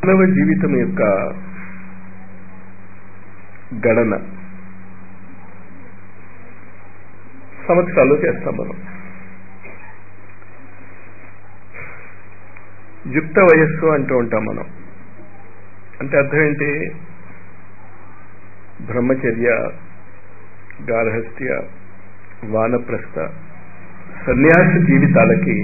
మానవ జీవితం యొక్క గణన సంవత్సరాల్లో చేస్తాం మనం యుక్త వయస్సు అంటూ ఉంటాం మనం అంటే అర్థం ఏంటి బ్రహ్మచర్య గార్హస్థ్య వానప్రస్థ సన్యాస జీవితాలకి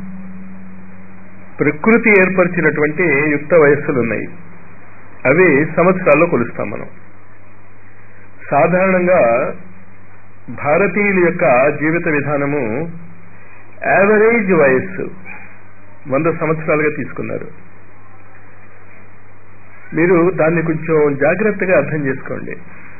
ప్రకృతి ఏర్పరిచినటువంటి యుక్త వయస్సులు ఉన్నాయి అవి సంవత్సరాల్లో కొలుస్తాం మనం సాధారణంగా భారతీయుల యొక్క జీవిత విధానము యావరేజ్ వయస్సు వంద సంవత్సరాలుగా తీసుకున్నారు మీరు దాన్ని కొంచెం జాగ్రత్తగా అర్థం చేసుకోండి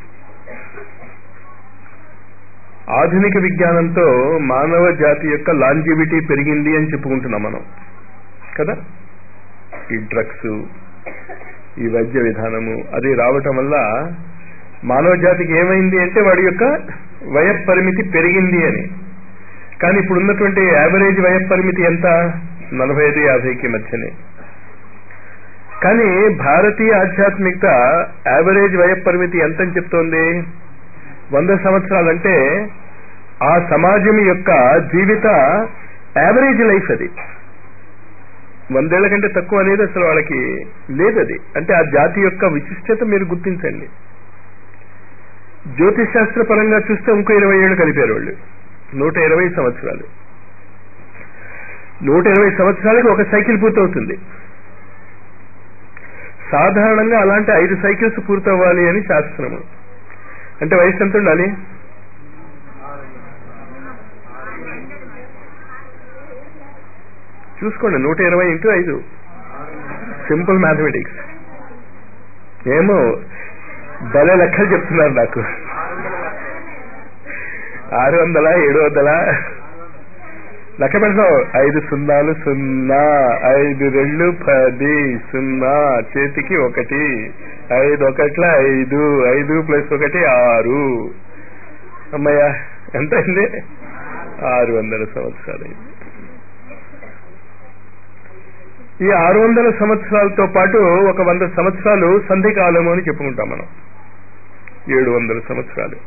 ఆధునిక విజ్ఞానంతో మానవ జాతి యొక్క లాంజివిటీ పెరిగింది అని చెప్పుకుంటున్నాం మనం కదా ఈ డ్రగ్స్ ఈ వైద్య విధానము అది రావటం వల్ల మానవ జాతికి ఏమైంది అంటే వాడి యొక్క వయ పరిమితి పెరిగింది అని కానీ ఇప్పుడు ఉన్నటువంటి యావరేజ్ వయ పరిమితి ఎంత నలభై ఐదు యాభైకి మధ్యనే కానీ భారతీయ ఆధ్యాత్మికత యావరేజ్ వయ పరిమితి ఎంత అని చెప్తోంది వంద సంవత్సరాలంటే ఆ సమాజం యొక్క జీవిత యావరేజ్ లైఫ్ అది వందేళ్ల కంటే తక్కువ అనేది అసలు వాళ్ళకి లేదది అంటే ఆ జాతి యొక్క విశిష్టత మీరు గుర్తించండి జ్యోతిష్ శాస్త్ర పరంగా చూస్తే ఇంకో ఇరవై ఏళ్ళు కలిపారు వాళ్ళు నూట ఇరవై సంవత్సరాలు నూట ఇరవై సంవత్సరాలకి ఒక సైకిల్ పూర్తవుతుంది సాధారణంగా అలాంటి ఐదు సైకిల్స్ పూర్తవ్వాలి అని శాస్త్రము అంటే వయసు ఎంత ఉండాలి చూసుకోండి నూట ఇరవై ఇంటూ ఐదు సింపుల్ మ్యాథమెటిక్స్ ఏమో భలే లెక్కలు చెప్తున్నారు నాకు ఆరు వందల ఏడు వందల లెక్క పెడతావు ఐదు సున్నాలు సున్నా ఐదు రెండు పది సున్నా చేతికి ఒకటి ఐదు ఒకట్ల ఐదు ఐదు ప్లస్ ఒకటి ఆరు అమ్మయ్యా ఎంత అయింది ఆరు వందల సంవత్సరాలు అయింది ఈ ఆరు వందల సంవత్సరాలతో పాటు ఒక వంద సంవత్సరాలు సంధికాలము అని చెప్పుకుంటాం మనం ఏడు వందల సంవత్సరాలు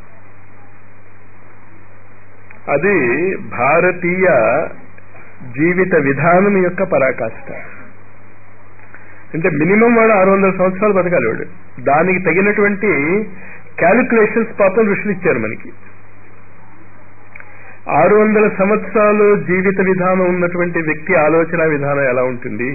అది భారతీయ జీవిత విధానం యొక్క పరాకాష్ట అంటే మినిమం వాడు ఆరు వందల సంవత్సరాలు బతకాలి వాడు దానికి తగినటువంటి క్యాలిక్యులేషన్స్ పాపం ఋషులు ఇచ్చారు మనకి ఆరు వందల సంవత్సరాలు జీవిత విధానం ఉన్నటువంటి వ్యక్తి ఆలోచన విధానం ఎలా ఉంటుంది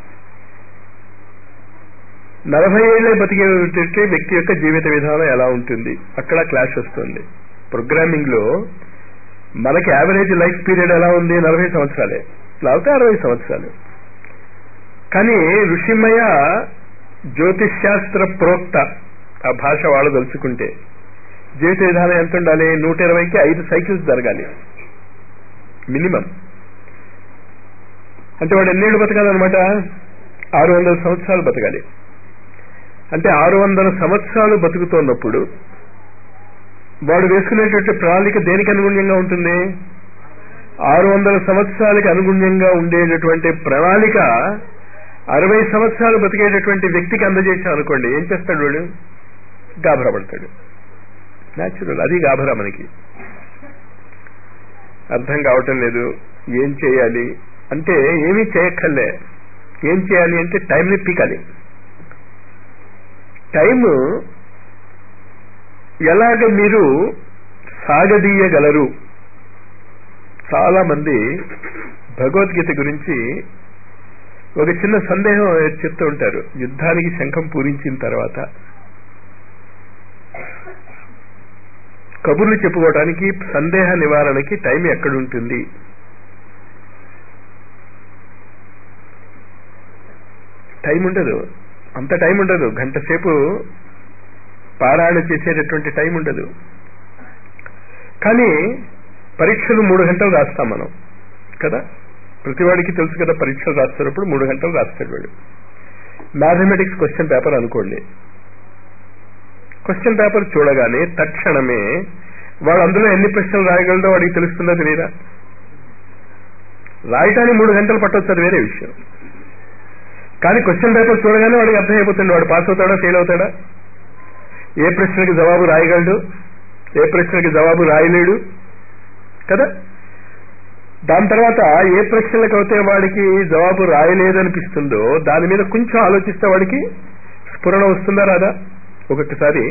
నలభై ఏళ్లే బతికేటువంటి వ్యక్తి యొక్క జీవిత విధానం ఎలా ఉంటుంది అక్కడ క్లాష్ వస్తుంది ప్రోగ్రామింగ్ లో మనకి యావరేజ్ లైఫ్ పీరియడ్ ఎలా ఉంది నలభై సంవత్సరాలే లేకపోతే అరవై సంవత్సరాలు కానీ ఋషిమయ జ్యోతిష్ శాస్త్ర ప్రోక్త ఆ భాష వాళ్ళు తలుచుకుంటే జీవిత విధానం ఎంత ఉండాలి నూట ఇరవైకి ఐదు సైకిల్స్ జరగాలి మినిమం అంటే వాడు ఎన్నేళ్ళు బతకాలన్నమాట ఆరు వందల సంవత్సరాలు బతకాలి అంటే ఆరు వందల సంవత్సరాలు బతుకుతున్నప్పుడు వాడు వేసుకునేటువంటి ప్రణాళిక దేనికి అనుగుణ్యంగా ఉంటుంది ఆరు వందల సంవత్సరాలకి అనుగుణ్యంగా ఉండేటటువంటి ప్రణాళిక అరవై సంవత్సరాలు బతికేటటువంటి వ్యక్తికి అందజేసాం అనుకోండి ఏం చేస్తాడు వాడు గాభరా పడతాడు న్యాచురల్ అది గాభరా మనకి అర్థం కావటం లేదు ఏం చేయాలి అంటే ఏమీ చేయక్కర్లే ఏం చేయాలి అంటే టైంని పీకాలి టైము ఎలాగ మీరు సాగదీయగలరు చాలా మంది భగవద్గీత గురించి ఒక చిన్న సందేహం చెప్తూ ఉంటారు యుద్ధానికి శంఖం పూరించిన తర్వాత కబుర్లు చెప్పుకోవడానికి సందేహ నివారణకి టైం ఎక్కడుంటుంది టైం ఉండదు అంత టైం ఉండదు గంట సేపు పారాయణ చేసేటటువంటి టైం ఉండదు కానీ పరీక్షలు మూడు గంటలు రాస్తాం మనం కదా ప్రతివాడికి తెలుసు కదా పరీక్షలు రాస్తున్నప్పుడు మూడు గంటలు రాస్తాడు వాడు మ్యాథమెటిక్స్ క్వశ్చన్ పేపర్ అనుకోండి క్వశ్చన్ పేపర్ చూడగానే తక్షణమే వాడు అందులో ఎన్ని ప్రశ్నలు రాయగలడో వాడికి తెలుస్తుందో తెలియదా రాయటానికి మూడు గంటలు పట్టొచ్చు అది వేరే విషయం కానీ క్వశ్చన్ పేపర్ చూడగానే వాడికి అర్థమైపోతుంది వాడు పాస్ అవుతాడా ఫెయిల్ అవుతాడా ఏ ప్రశ్నకి జవాబు రాయగలడు ఏ ప్రశ్నకి జవాబు రాయలేడు కదా దాని తర్వాత ఏ ప్రశ్నలకు అయితే వాడికి జవాబు రాయలేదనిపిస్తుందో దాని మీద కొంచెం ఆలోచిస్తే వాడికి స్ఫురణ వస్తుందా రాదా ఒక్కొక్కసారి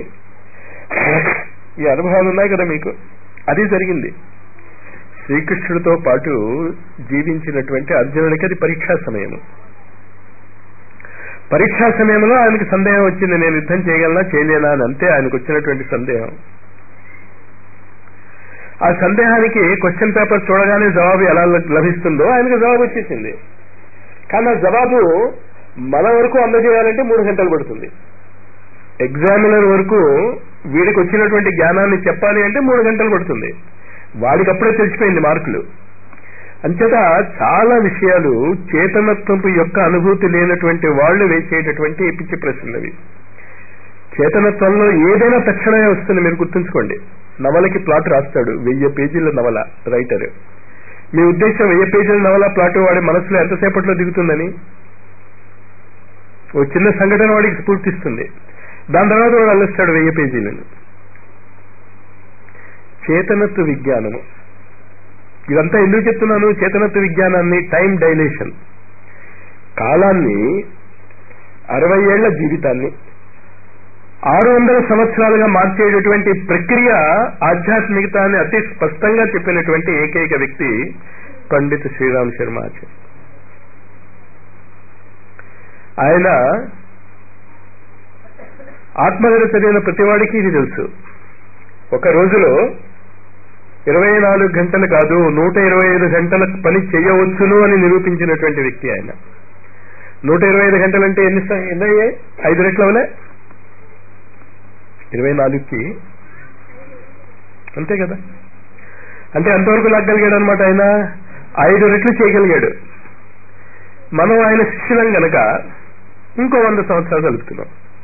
ఈ అనుభవాలు ఉన్నాయి కదా మీకు అది జరిగింది శ్రీకృష్ణుడితో పాటు జీవించినటువంటి అర్జునుడికి అది పరీక్షా సమయము పరీక్షా సమయంలో ఆయనకి సందేహం వచ్చింది నేను యుద్ధం చేయగలనా చేయలేనా అని అంతే ఆయనకు వచ్చినటువంటి సందేహం ఆ సందేహానికి క్వశ్చన్ పేపర్ చూడగానే జవాబు ఎలా లభిస్తుందో ఆయనకు జవాబు వచ్చేసింది కానీ ఆ జవాబు మన వరకు అందజేయాలంటే మూడు గంటలు పడుతుంది ఎగ్జామినర్ వరకు వీడికి వచ్చినటువంటి జ్ఞానాన్ని చెప్పాలి అంటే మూడు గంటలు పడుతుంది వాడికి అప్పుడే తెలిసిపోయింది మార్కులు అంచేత చాలా విషయాలు చేతనత్వపు యొక్క అనుభూతి లేనటువంటి వాళ్ళు వేసేటటువంటి పిచ్చి ప్రశ్నలు అవి చేతనత్వంలో ఏదైనా తక్షణమే వస్తుంది మీరు గుర్తుంచుకోండి నవలకి ప్లాట్ రాస్తాడు వెయ్యి పేజీల నవల రైటర్ మీ ఉద్దేశం వెయ్యి పేజీల నవల ప్లాట్ వాడి మనసులో ఎంతసేపట్లో దిగుతుందని ఓ చిన్న సంఘటన వాడికి స్ఫూర్తిస్తుంది దాని తర్వాత వాడు అల్లిస్తాడు వెయ్యి పేజీలను చేతనత్వ విజ్ఞానము ఇదంతా ఎందుకు చెప్తున్నాను చేతనత్వ విజ్ఞానాన్ని టైం డైలేషన్ కాలాన్ని అరవై ఏళ్ల జీవితాన్ని ఆరు వందల సంవత్సరాలుగా మార్చేటటువంటి ప్రక్రియ ఆధ్యాత్మికతాన్ని అతి స్పష్టంగా చెప్పినటువంటి ఏకైక వ్యక్తి పండిత్ శ్రీరామ్ శర్మ ఆచార్య ఆయన ఆత్మగత చదివిన ప్రతివాడికి ఇది తెలుసు ఒక రోజులో ఇరవై నాలుగు గంటలు కాదు నూట ఇరవై ఐదు గంటల పని చేయవచ్చును అని నిరూపించినటువంటి వ్యక్తి ఆయన నూట ఇరవై ఐదు గంటలంటే ఎన్ని ఎన్ని అయ్యాయి ఐదు రెట్ల వలే ఇరవై నాలుగుకి అంతే కదా అంటే ఎంతవరకు లాగలిగాడు అనమాట ఆయన ఐదు రెట్లు చేయగలిగాడు మనం ఆయన శిష్యులం గనక ఇంకో వంద సంవత్సరాలు కలుపుతున్నాం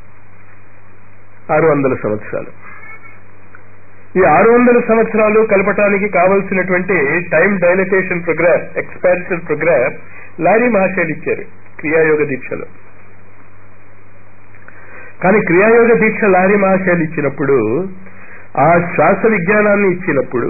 ఆరు వందల సంవత్సరాలు ఈ ఆరు వందల సంవత్సరాలు కలపటానికి కావలసినటువంటి time dilation program expansion program Lahiri మహాశయులు ఇచ్చారు క్రియాయోగ దీక్షలో కానీ క్రియాయోగ దీక్ష లారీ మహాశయాలు ఇచ్చినప్పుడు ఆ శ్వాస విజ్ఞానాన్ని ఇచ్చినప్పుడు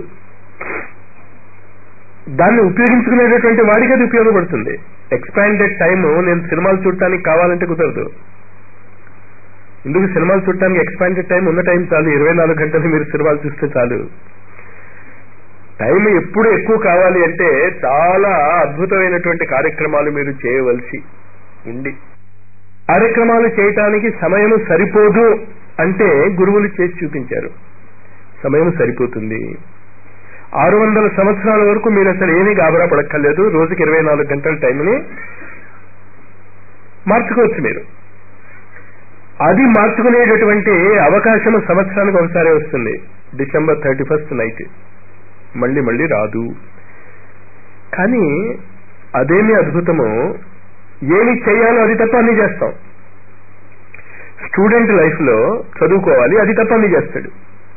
దాన్ని ఉపయోగించుకునేటటువంటి వాడికి అది ఉపయోగపడుతుంది ఎక్స్పాండెడ్ టైం నేను సినిమాలు చూడటానికి కావాలంటే కుదరదు ఎందుకు సినిమాలు చూడటానికి ఎక్స్పాండెడ్ టైం ఉన్న టైం చాలు ఇరవై నాలుగు గంటలు మీరు సినిమాలు చూస్తే చాలు టైం ఎప్పుడు ఎక్కువ కావాలి అంటే చాలా అద్భుతమైనటువంటి కార్యక్రమాలు మీరు చేయవలసి ఉండి కార్యక్రమాలు చేయటానికి సమయం సరిపోదు అంటే గురువులు చేసి చూపించారు సమయం సరిపోతుంది ఆరు వందల సంవత్సరాల వరకు మీరు అసలు ఏమీ గాబరా పడక్కర్లేదు రోజుకి ఇరవై నాలుగు గంటల టైంని మార్చుకోవచ్చు మీరు అది మార్చుకునేటటువంటి అవకాశం సంవత్సరానికి ఒకసారి వస్తుంది డిసెంబర్ థర్టీ ఫస్ట్ నైట్ మళ్ళీ మళ్ళీ రాదు కానీ అదేమి అద్భుతమో ఏమి చేయాలో అది తప్ప అన్ని చేస్తాం స్టూడెంట్ లైఫ్ లో చదువుకోవాలి అది తప్ప అన్ని చేస్తాడు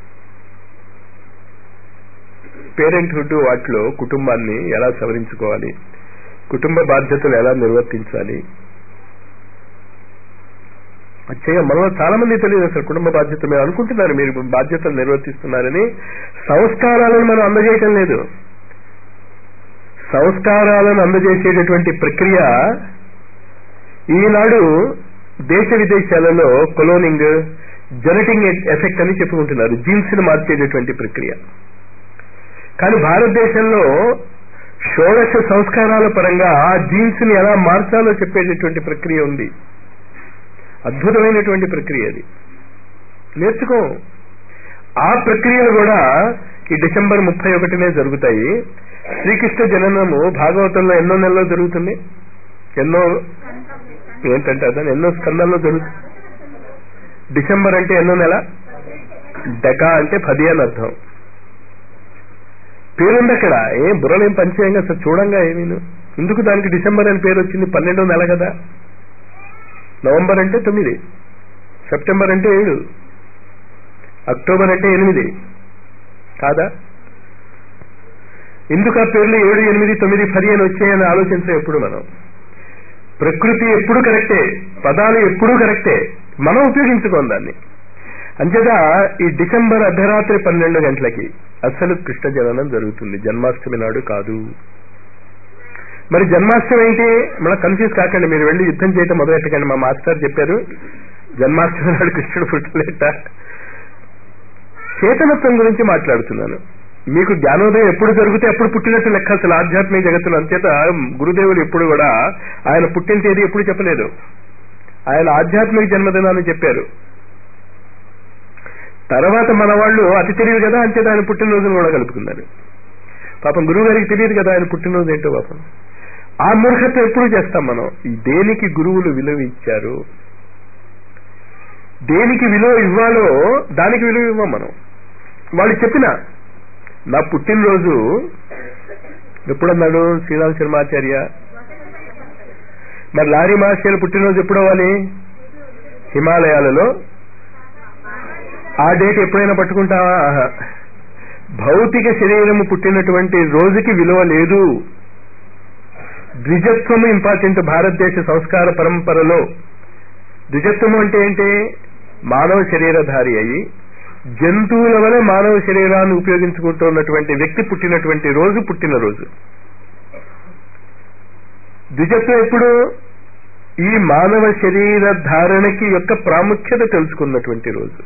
పేరెంట్హుడ్ వాటిలో కుటుంబాన్ని ఎలా సవరించుకోవాలి కుటుంబ బాధ్యతలు ఎలా నిర్వర్తించాలి చేయ మనలో చాలా మంది తెలియదు అసలు కుటుంబ బాధ్యత మీరు అనుకుంటున్నారు మీరు బాధ్యతలు నిర్వర్తిస్తున్నారని సంస్కారాలను మనం అందజేయటం లేదు సంస్కారాలను అందజేసేటటువంటి ప్రక్రియ ఈనాడు దేశ విదేశాలలో కొలోనింగ్ జెనెటింగ్ ఎఫెక్ట్ అని చెప్పుకుంటున్నారు జీన్స్ ని మార్చేటటువంటి ప్రక్రియ కానీ భారతదేశంలో షోడశ సంస్కారాల పరంగా ఆ జీన్స్ ని ఎలా మార్చాలో చెప్పేటటువంటి ప్రక్రియ ఉంది అద్భుతమైనటువంటి ప్రక్రియ అది నేర్చుకో ఆ ప్రక్రియలు కూడా ఈ డిసెంబర్ ముప్పై ఒకటినే జరుగుతాయి శ్రీకృష్ణ జననము భాగవతంలో ఎన్నో నెలలో జరుగుతుంది ఎన్నో ఏంటంటే అదని ఎన్నో స్కందాల్లో జరుగుతుంది డిసెంబర్ అంటే ఎన్నో నెల డెకా అంటే పది అని అర్థం పేరుంది అక్కడ ఏం బుర్రలేం పనిచేయంగా అసలు చూడంగా ఏమీను ఎందుకు దానికి డిసెంబర్ అని పేరు వచ్చింది పన్నెండో నెల కదా నవంబర్ అంటే తొమ్మిది సెప్టెంబర్ అంటే ఏడు అక్టోబర్ అంటే ఎనిమిది కాదా ఎందుకు ఆ పేర్లు ఏడు ఎనిమిది తొమ్మిది పది అని వచ్చాయని ఆలోచించాం ఎప్పుడు మనం ప్రకృతి ఎప్పుడు కరెక్టే పదాలు ఎప్పుడూ కరెక్టే మనం ఉపయోగించుకోం దాన్ని అంచేత ఈ డిసెంబర్ అర్ధరాత్రి పన్నెండు గంటలకి అసలు కృష్ణ జననం జరుగుతుంది జన్మాష్టమి నాడు కాదు మరి జన్మాష్టమి ఏంటి మన కన్ఫ్యూజ్ కాకండి మీరు వెళ్ళి యుద్ధం చేయటం మొదలెట్టకండి మా మాస్టర్ చెప్పారు జన్మాష్టమి నాడు కృష్ణుడు పుట్టలేట చేతనత్వం గురించి మాట్లాడుతున్నాను మీకు జ్ఞానోదయం ఎప్పుడు జరిగితే ఎప్పుడు పుట్టినట్టు లెక్క అసలు ఆధ్యాత్మిక జగత్తులో అంచేత గురుదేవులు ఎప్పుడు కూడా ఆయన పుట్టిన తేదీ ఎప్పుడు చెప్పలేదు ఆయన ఆధ్యాత్మిక జన్మదినాన్ని చెప్పారు తర్వాత మన వాళ్ళు అతి తెలియదు కదా అంచేత ఆయన పుట్టినరోజును కూడా కలుపుకున్నారు పాపం గురువు గారికి తెలియదు కదా ఆయన పుట్టినరోజు ఏంటో పాపం ఆ మూర్ఖత్వం ఎప్పుడు చేస్తాం మనం ఈ దేనికి గురువులు విలువ ఇచ్చారు దేనికి విలువ ఇవ్వాలో దానికి విలువ ఇవ్వం మనం వాళ్ళు చెప్పిన నా పుట్టినరోజు ఎప్పుడన్నాడు శ్రీరామ్ శర్మాచార్య మరి లారీ మాస్టర్ పుట్టినరోజు ఎప్పుడు అవ్వాలి హిమాలయాలలో ఆ డేట్ ఎప్పుడైనా పట్టుకుంటావా ఆహా. భౌతిక శరీరము పుట్టినటువంటి రోజుకి విలువ లేదు ద్విజత్వము ఇంపార్టెంట్ భారతదేశ సంస్కార పరంపరలో ద్విజత్వము అంటే ఏంటి మానవ శరీరధారి అయి జంతువుల వలె మానవ శరీరాన్ని ఉపయోగించుకుంటున్నటువంటి వ్యక్తి పుట్టినటువంటి రోజు పుట్టినరోజు ద్విజత్వం ఎప్పుడు ఈ మానవ శరీర ధారణకి యొక్క ప్రాముఖ్యత తెలుసుకున్నటువంటి రోజు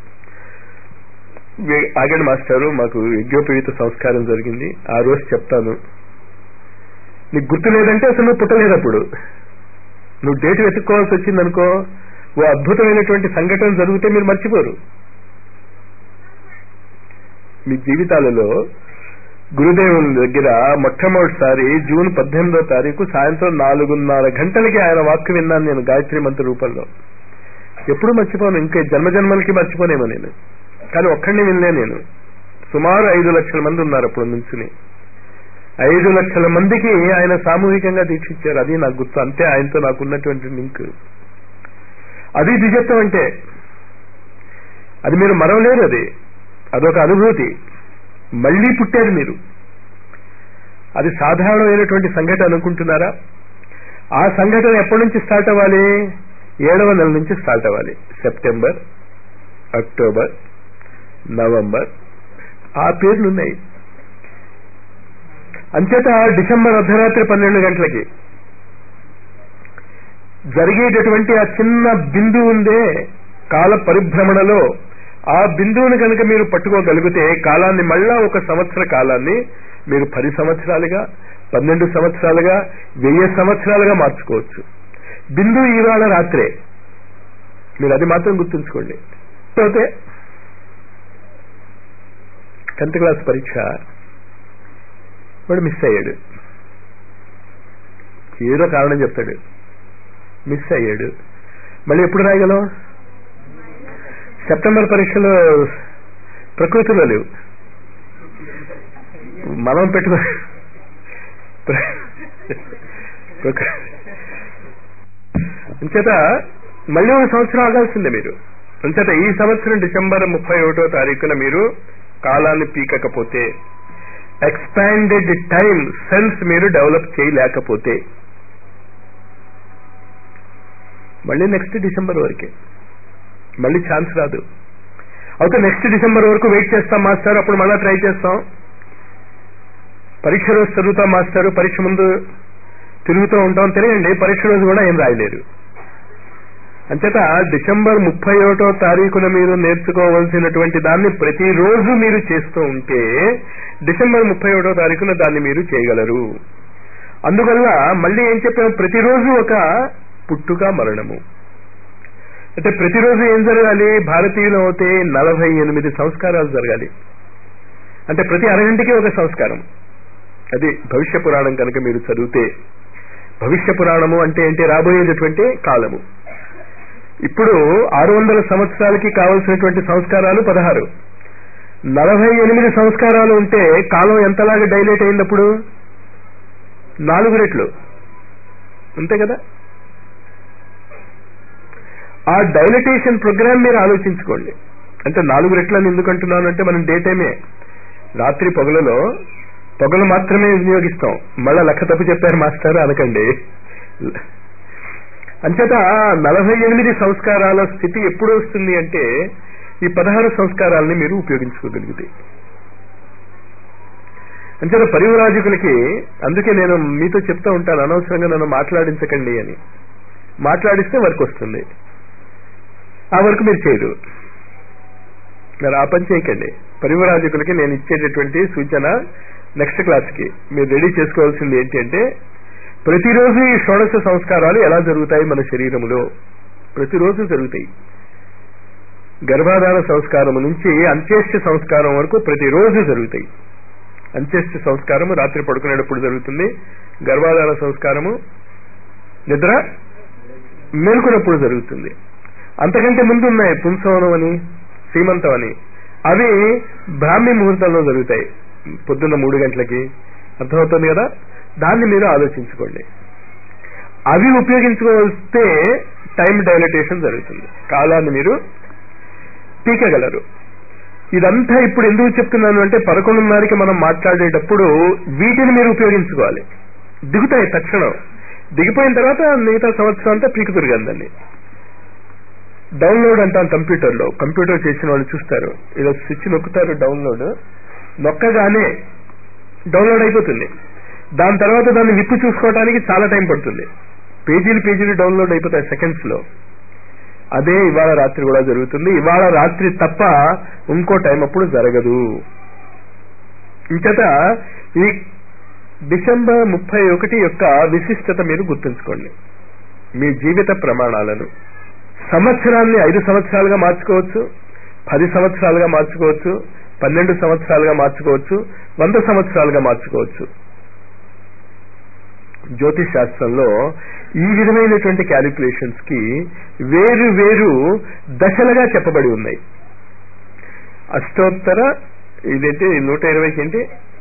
వే- ఆగండి మాస్టారు మాకు యజ్ఞోపవీత సంస్కారం జరిగింది ఆ రోజు చెప్తాను నీకు గుర్తు లేదంటే అసలు నువ్వు పుట్టలేదు అప్పుడు నువ్వు డేట్ వెతుక్కోవాల్సి వచ్చిందనుకో ఓ అద్భుతమైనటువంటి సంఘటన జరిగితే మీరు మర్చిపోరు మీ జీవితాలలో గురుదేవుని దగ్గర మొట్టమొదటిసారి జూన్ పద్దెనిమిదో తారీఖు సాయంత్రం నాలుగున్నర గంటలకి ఆయన వాక్కు విన్నాను నేను గాయత్రి మంత్ర రూపంలో ఎప్పుడు మర్చిపోను ఇంకా జన్మ జన్మలకి మర్చిపోనేమో నేను కానీ ఒక్కడిని వినలే నేను సుమారు ఐదు లక్షల మంది ఉన్నారు అప్పుడు నుంచుని ఐదు లక్షల మందికి ఆయన సామూహికంగా దీక్షించారు అది నాకు గుర్తు అంతే ఆయనతో నాకున్నటువంటి లింక్ అది ద్విజత్వం అంటే అది మీరు మరవలేరు అది అదొక అనుభూతి మళ్ళీ పుట్టారు మీరు అది సాధారణమైనటువంటి సంఘటన అనుకుంటున్నారా ఆ సంఘటన ఎప్పటి నుంచి స్టార్ట్ అవ్వాలి ఏడవ నెల నుంచి స్టార్ట్ అవ్వాలి సెప్టెంబర్ అక్టోబర్ నవంబర్ ఆ పేర్లు ఉన్నాయి అంచేత డిసెంబర్ అర్ధరాత్రి పన్నెండు గంటలకి జరిగేటటువంటి ఆ చిన్న బిందువు ఉందే కాల పరిభ్రమణలో ఆ బిందువుని కనుక మీరు పట్టుకోగలిగితే కాలాన్ని మళ్ళా ఒక సంవత్సర కాలాన్ని మీరు పది సంవత్సరాలుగా పన్నెండు సంవత్సరాలుగా వెయ్యి సంవత్సరాలుగా మార్చుకోవచ్చు బిందువు ఈవేళ రాత్రే మీరు అది మాత్రం గుర్తుంచుకోండి అయితే టెన్త్ క్లాస్ పరీక్ష వాడు మిస్ అయ్యాడు ఏదో కారణం చెప్తాడు మిస్ అయ్యాడు మళ్ళీ ఎప్పుడు రాయగలం సెప్టెంబర్ పరీక్షలు ప్రకృతిలో లేవు మనం పెట్టుకో ప్రకృ- అంచేత మళ్ళీ ఒక సంవత్సరం ఆగాల్సిందే మీరు అంచేత ఈ సంవత్సరం డిసెంబర్ ముప్పై ఒకటో తారీఖున మీరు కాలాన్ని పీకకపోతే ఎక్స్పాండెడ్ టైం సెన్స్ మీరు డెవలప్ చేయలేకపోతే మళ్ళీ నెక్స్ట్ డిసెంబర్ వరకే మళ్ళీ ఛాన్స్ రాదు అయితే నెక్స్ట్ డిసెంబర్ వరకు వెయిట్ చేస్తాం మాస్టర్ అప్పుడు మళ్ళీ ట్రై చేస్తాం పరీక్ష రోజు చదువుతాం మాస్టర్ పరీక్ష ముందు తిరుగుతూ ఉంటాం తెలియండి పరీక్ష రోజు కూడా ఏం రాయలేరు అంచేత డిసెంబర్ ముప్పై ఒకటో తారీఖున మీరు నేర్చుకోవాల్సినటువంటి దాన్ని ప్రతిరోజు మీరు చేస్తూ ఉంటే డిసెంబర్ ముప్పై ఒకటో తారీఖున దాన్ని మీరు చేయగలరు అందువల్ల మళ్ళీ ఏం చెప్పాం ప్రతిరోజు ఒక పుట్టుక మరణము అంటే ప్రతిరోజు ఏం జరగాలి భారతీయులు అవుతే నలభై ఎనిమిది సంస్కారాలు జరగాలి అంటే ప్రతి అరగంటకి ఒక సంస్కారం అది భవిష్య పురాణం కనుక మీరు చదివితే భవిష్య పురాణము అంటే ఏంటి రాబోయేటటువంటి కాలము ఇప్పుడు ఆరు వందల సంవత్సరాలకి కావలసినటువంటి సంస్కారాలు పదహారు నలభై ఎనిమిది సంస్కారాలు ఉంటే కాలం ఎంతలాగా డైలేట్ అయినప్పుడు నాలుగు రెట్లు అంతే కదా ఆ డైలటేషన్ ప్రోగ్రామ్ మీరు ఆలోచించుకోండి అంటే నాలుగు రెట్లని ఎందుకు అంటున్నాను అంటే మనం డే టైమే రాత్రి పొగలలో పొగలు మాత్రమే వినియోగిస్తాం మళ్ళా లెక్క తప్పు చెప్పారు మాస్టర్ అనకండి అంచేత నలభై ఎనిమిది సంస్కారాల స్థితి ఎప్పుడు వస్తుంది అంటే ఈ పదహారు సంస్కారాలని మీరు ఉపయోగించుకోగలిగితే అంచేత పరివరాజకులకి అందుకే నేను మీతో చెప్తా ఉంటాను అనవసరంగా నన్ను మాట్లాడించకండి అని మాట్లాడిస్తే వర్క్ వస్తుంది ఆ వర్క్ మీరు చేయరు మరి ఆ పని చేయకండి పరివరాజకులకి నేను ఇచ్చేటటువంటి సూచన నెక్స్ట్ క్లాస్కి మీరు రెడీ చేసుకోవాల్సింది ఏంటి అంటే ప్రతిరోజు ఈ షోడశ సంస్కారాలు ఎలా జరుగుతాయి మన శరీరములో ప్రతిరోజు జరుగుతాయి గర్భాధాన సంస్కారం నుంచి అంత్యేష్ట సంస్కారం వరకు ప్రతిరోజు జరుగుతాయి అంత్యేష్ట సంస్కారము రాత్రి పడుకునేటప్పుడు జరుగుతుంది గర్భాధాన సంస్కారము నిద్ర మేల్కొన్నప్పుడు జరుగుతుంది అంతకంటే ముందు ఉన్నాయి పుంసవనం అని సీమంతం అని అవి బ్రాహ్మీ ముహూర్తంలో జరుగుతాయి పొద్దున్న మూడు గంటలకి అర్థమవుతుంది కదా దాన్ని మీరు ఆలోచించుకోండి అవి ఉపయోగించుకోవస్తే టైం డైలటేషన్ జరుగుతుంది కాలాన్ని మీరు పీకగలరు ఇదంతా ఇప్పుడు ఎందుకు చెప్తున్నాను అంటే పదకొండున్నరకి మనం మాట్లాడేటప్పుడు వీటిని మీరు ఉపయోగించుకోవాలి దిగుతాయి తక్షణం దిగిపోయిన తర్వాత మిగతా సంవత్సరం అంతా పీకుతురు కదండి డౌన్లోడ్ అంటాం కంప్యూటర్లో కంప్యూటర్ చేసిన వాళ్ళు చూస్తారు ఇలా స్విచ్ నొక్కుతారు డౌన్లోడ్ నొక్కగానే డౌన్లోడ్ అయిపోతుంది దాని తర్వాత దాన్ని విప్పి చూసుకోవడానికి చాలా టైం పడుతుంది పేజీలు పేజీలు డౌన్లోడ్ అయిపోతాయి సెకండ్స్ లో అదే ఇవాళ రాత్రి కూడా జరుగుతుంది ఇవాళ రాత్రి తప్ప ఇంకో టైం అప్పుడు జరగదు ఇంకట ఈ డిసెంబర్ ముప్పై ఒకటి యొక్క విశిష్టత మీరు గుర్తుంచుకోండి మీ జీవిత ప్రమాణాలను సంవత్సరాన్ని ఐదు సంవత్సరాలుగా మార్చుకోవచ్చు పది సంవత్సరాలుగా మార్చుకోవచ్చు పన్నెండు సంవత్సరాలుగా మార్చుకోవచ్చు వంద సంవత్సరాలుగా మార్చుకోవచ్చు జ్యోతిష్ శాస్త్రంలో ఈ విధమైనటువంటి క్యాలిక్యులేషన్స్ కి వేరు వేరు దశలుగా చెప్పబడి ఉన్నాయి అష్టోత్తర ఇదేంటి నూట ఇరవైకి ఏంటి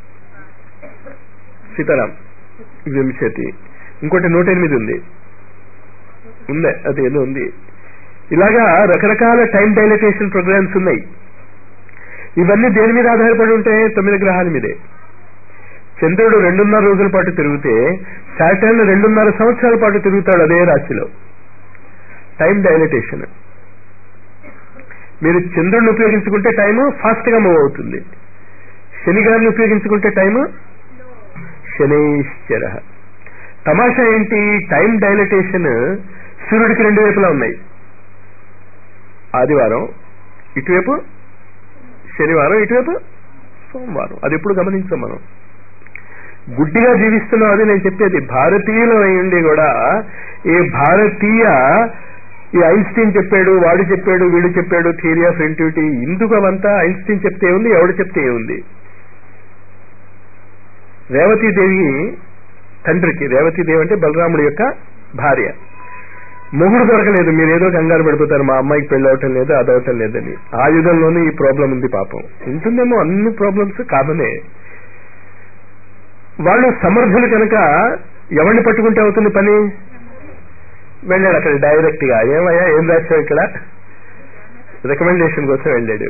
సీతారాం వింశతి ఇంకోటి నూట ఎనిమిది ఉంది ఉందే అది ఏదో ఉంది ఇలాగా రకరకాల టైం డైలటేషన్ ప్రోగ్రామ్స్ ఉన్నాయి ఇవన్నీ దేని మీద ఆధారపడి ఉంటాయి తొమ్మిది గ్రహాల మీదే చంద్రుడు రెండున్నర రోజుల పాటు తిరిగితే సాటర్న్ రెండున్నర సంవత్సరాల పాటు తిరుగుతాడు అదే రాశిలో టైం డైలటేషన్ మీరు చంద్రుడిని ఉపయోగించుకుంటే టైం ఫాస్ట్ గా మూవ్ అవుతుంది శని గారిని ఉపయోగించుకుంటే టైం శనైశ్చర తమాషా ఏంటి టైం డైలటేషన్ సూర్యుడికి రెండు వైపులా ఉన్నాయి ఆదివారం ఇటువైపు శనివారం ఇటువైపు సోమవారం అది ఎప్పుడు గమనించాం మనం గుడ్డిగా జీవిస్తున్నాం అది నేను చెప్పేది భారతీయులు అయ్యండి కూడా ఈ భారతీయ ఈ ఐన్స్టీన్ చెప్పాడు వాడు చెప్పాడు వీడు చెప్పాడు థియరీ ఆఫ్ రిలేటివిటీ ఇందుకు అవంతా ఐన్స్టీన్ చెప్తే ఉంది ఎవడు చెప్తే ఉంది రేవతీదేవి తండ్రికి రేవతీదేవి అంటే బలరాముడి యొక్క భార్య మొగుడు దొరకలేదు మీరు ఏదో కంగారు పడిపోతారు మా అమ్మాయికి పెళ్లి అవటం లేదు అది అవటం లేదని ఆ యుగంలోనే ఈ ప్రాబ్లం ఉంది పాపం ఉంటుందేమో అన్ని ప్రాబ్లమ్స్ కామనే వాళ్ళు సమర్థులు కనుక ఎవరిని పట్టుకుంటే అవుతుంది పని వెళ్ళాడు అక్కడ డైరెక్ట్ గా ఏమయ్యా ఏం రాశావు ఇక్కడ రికమెండేషన్ కోసం వెళ్ళాడు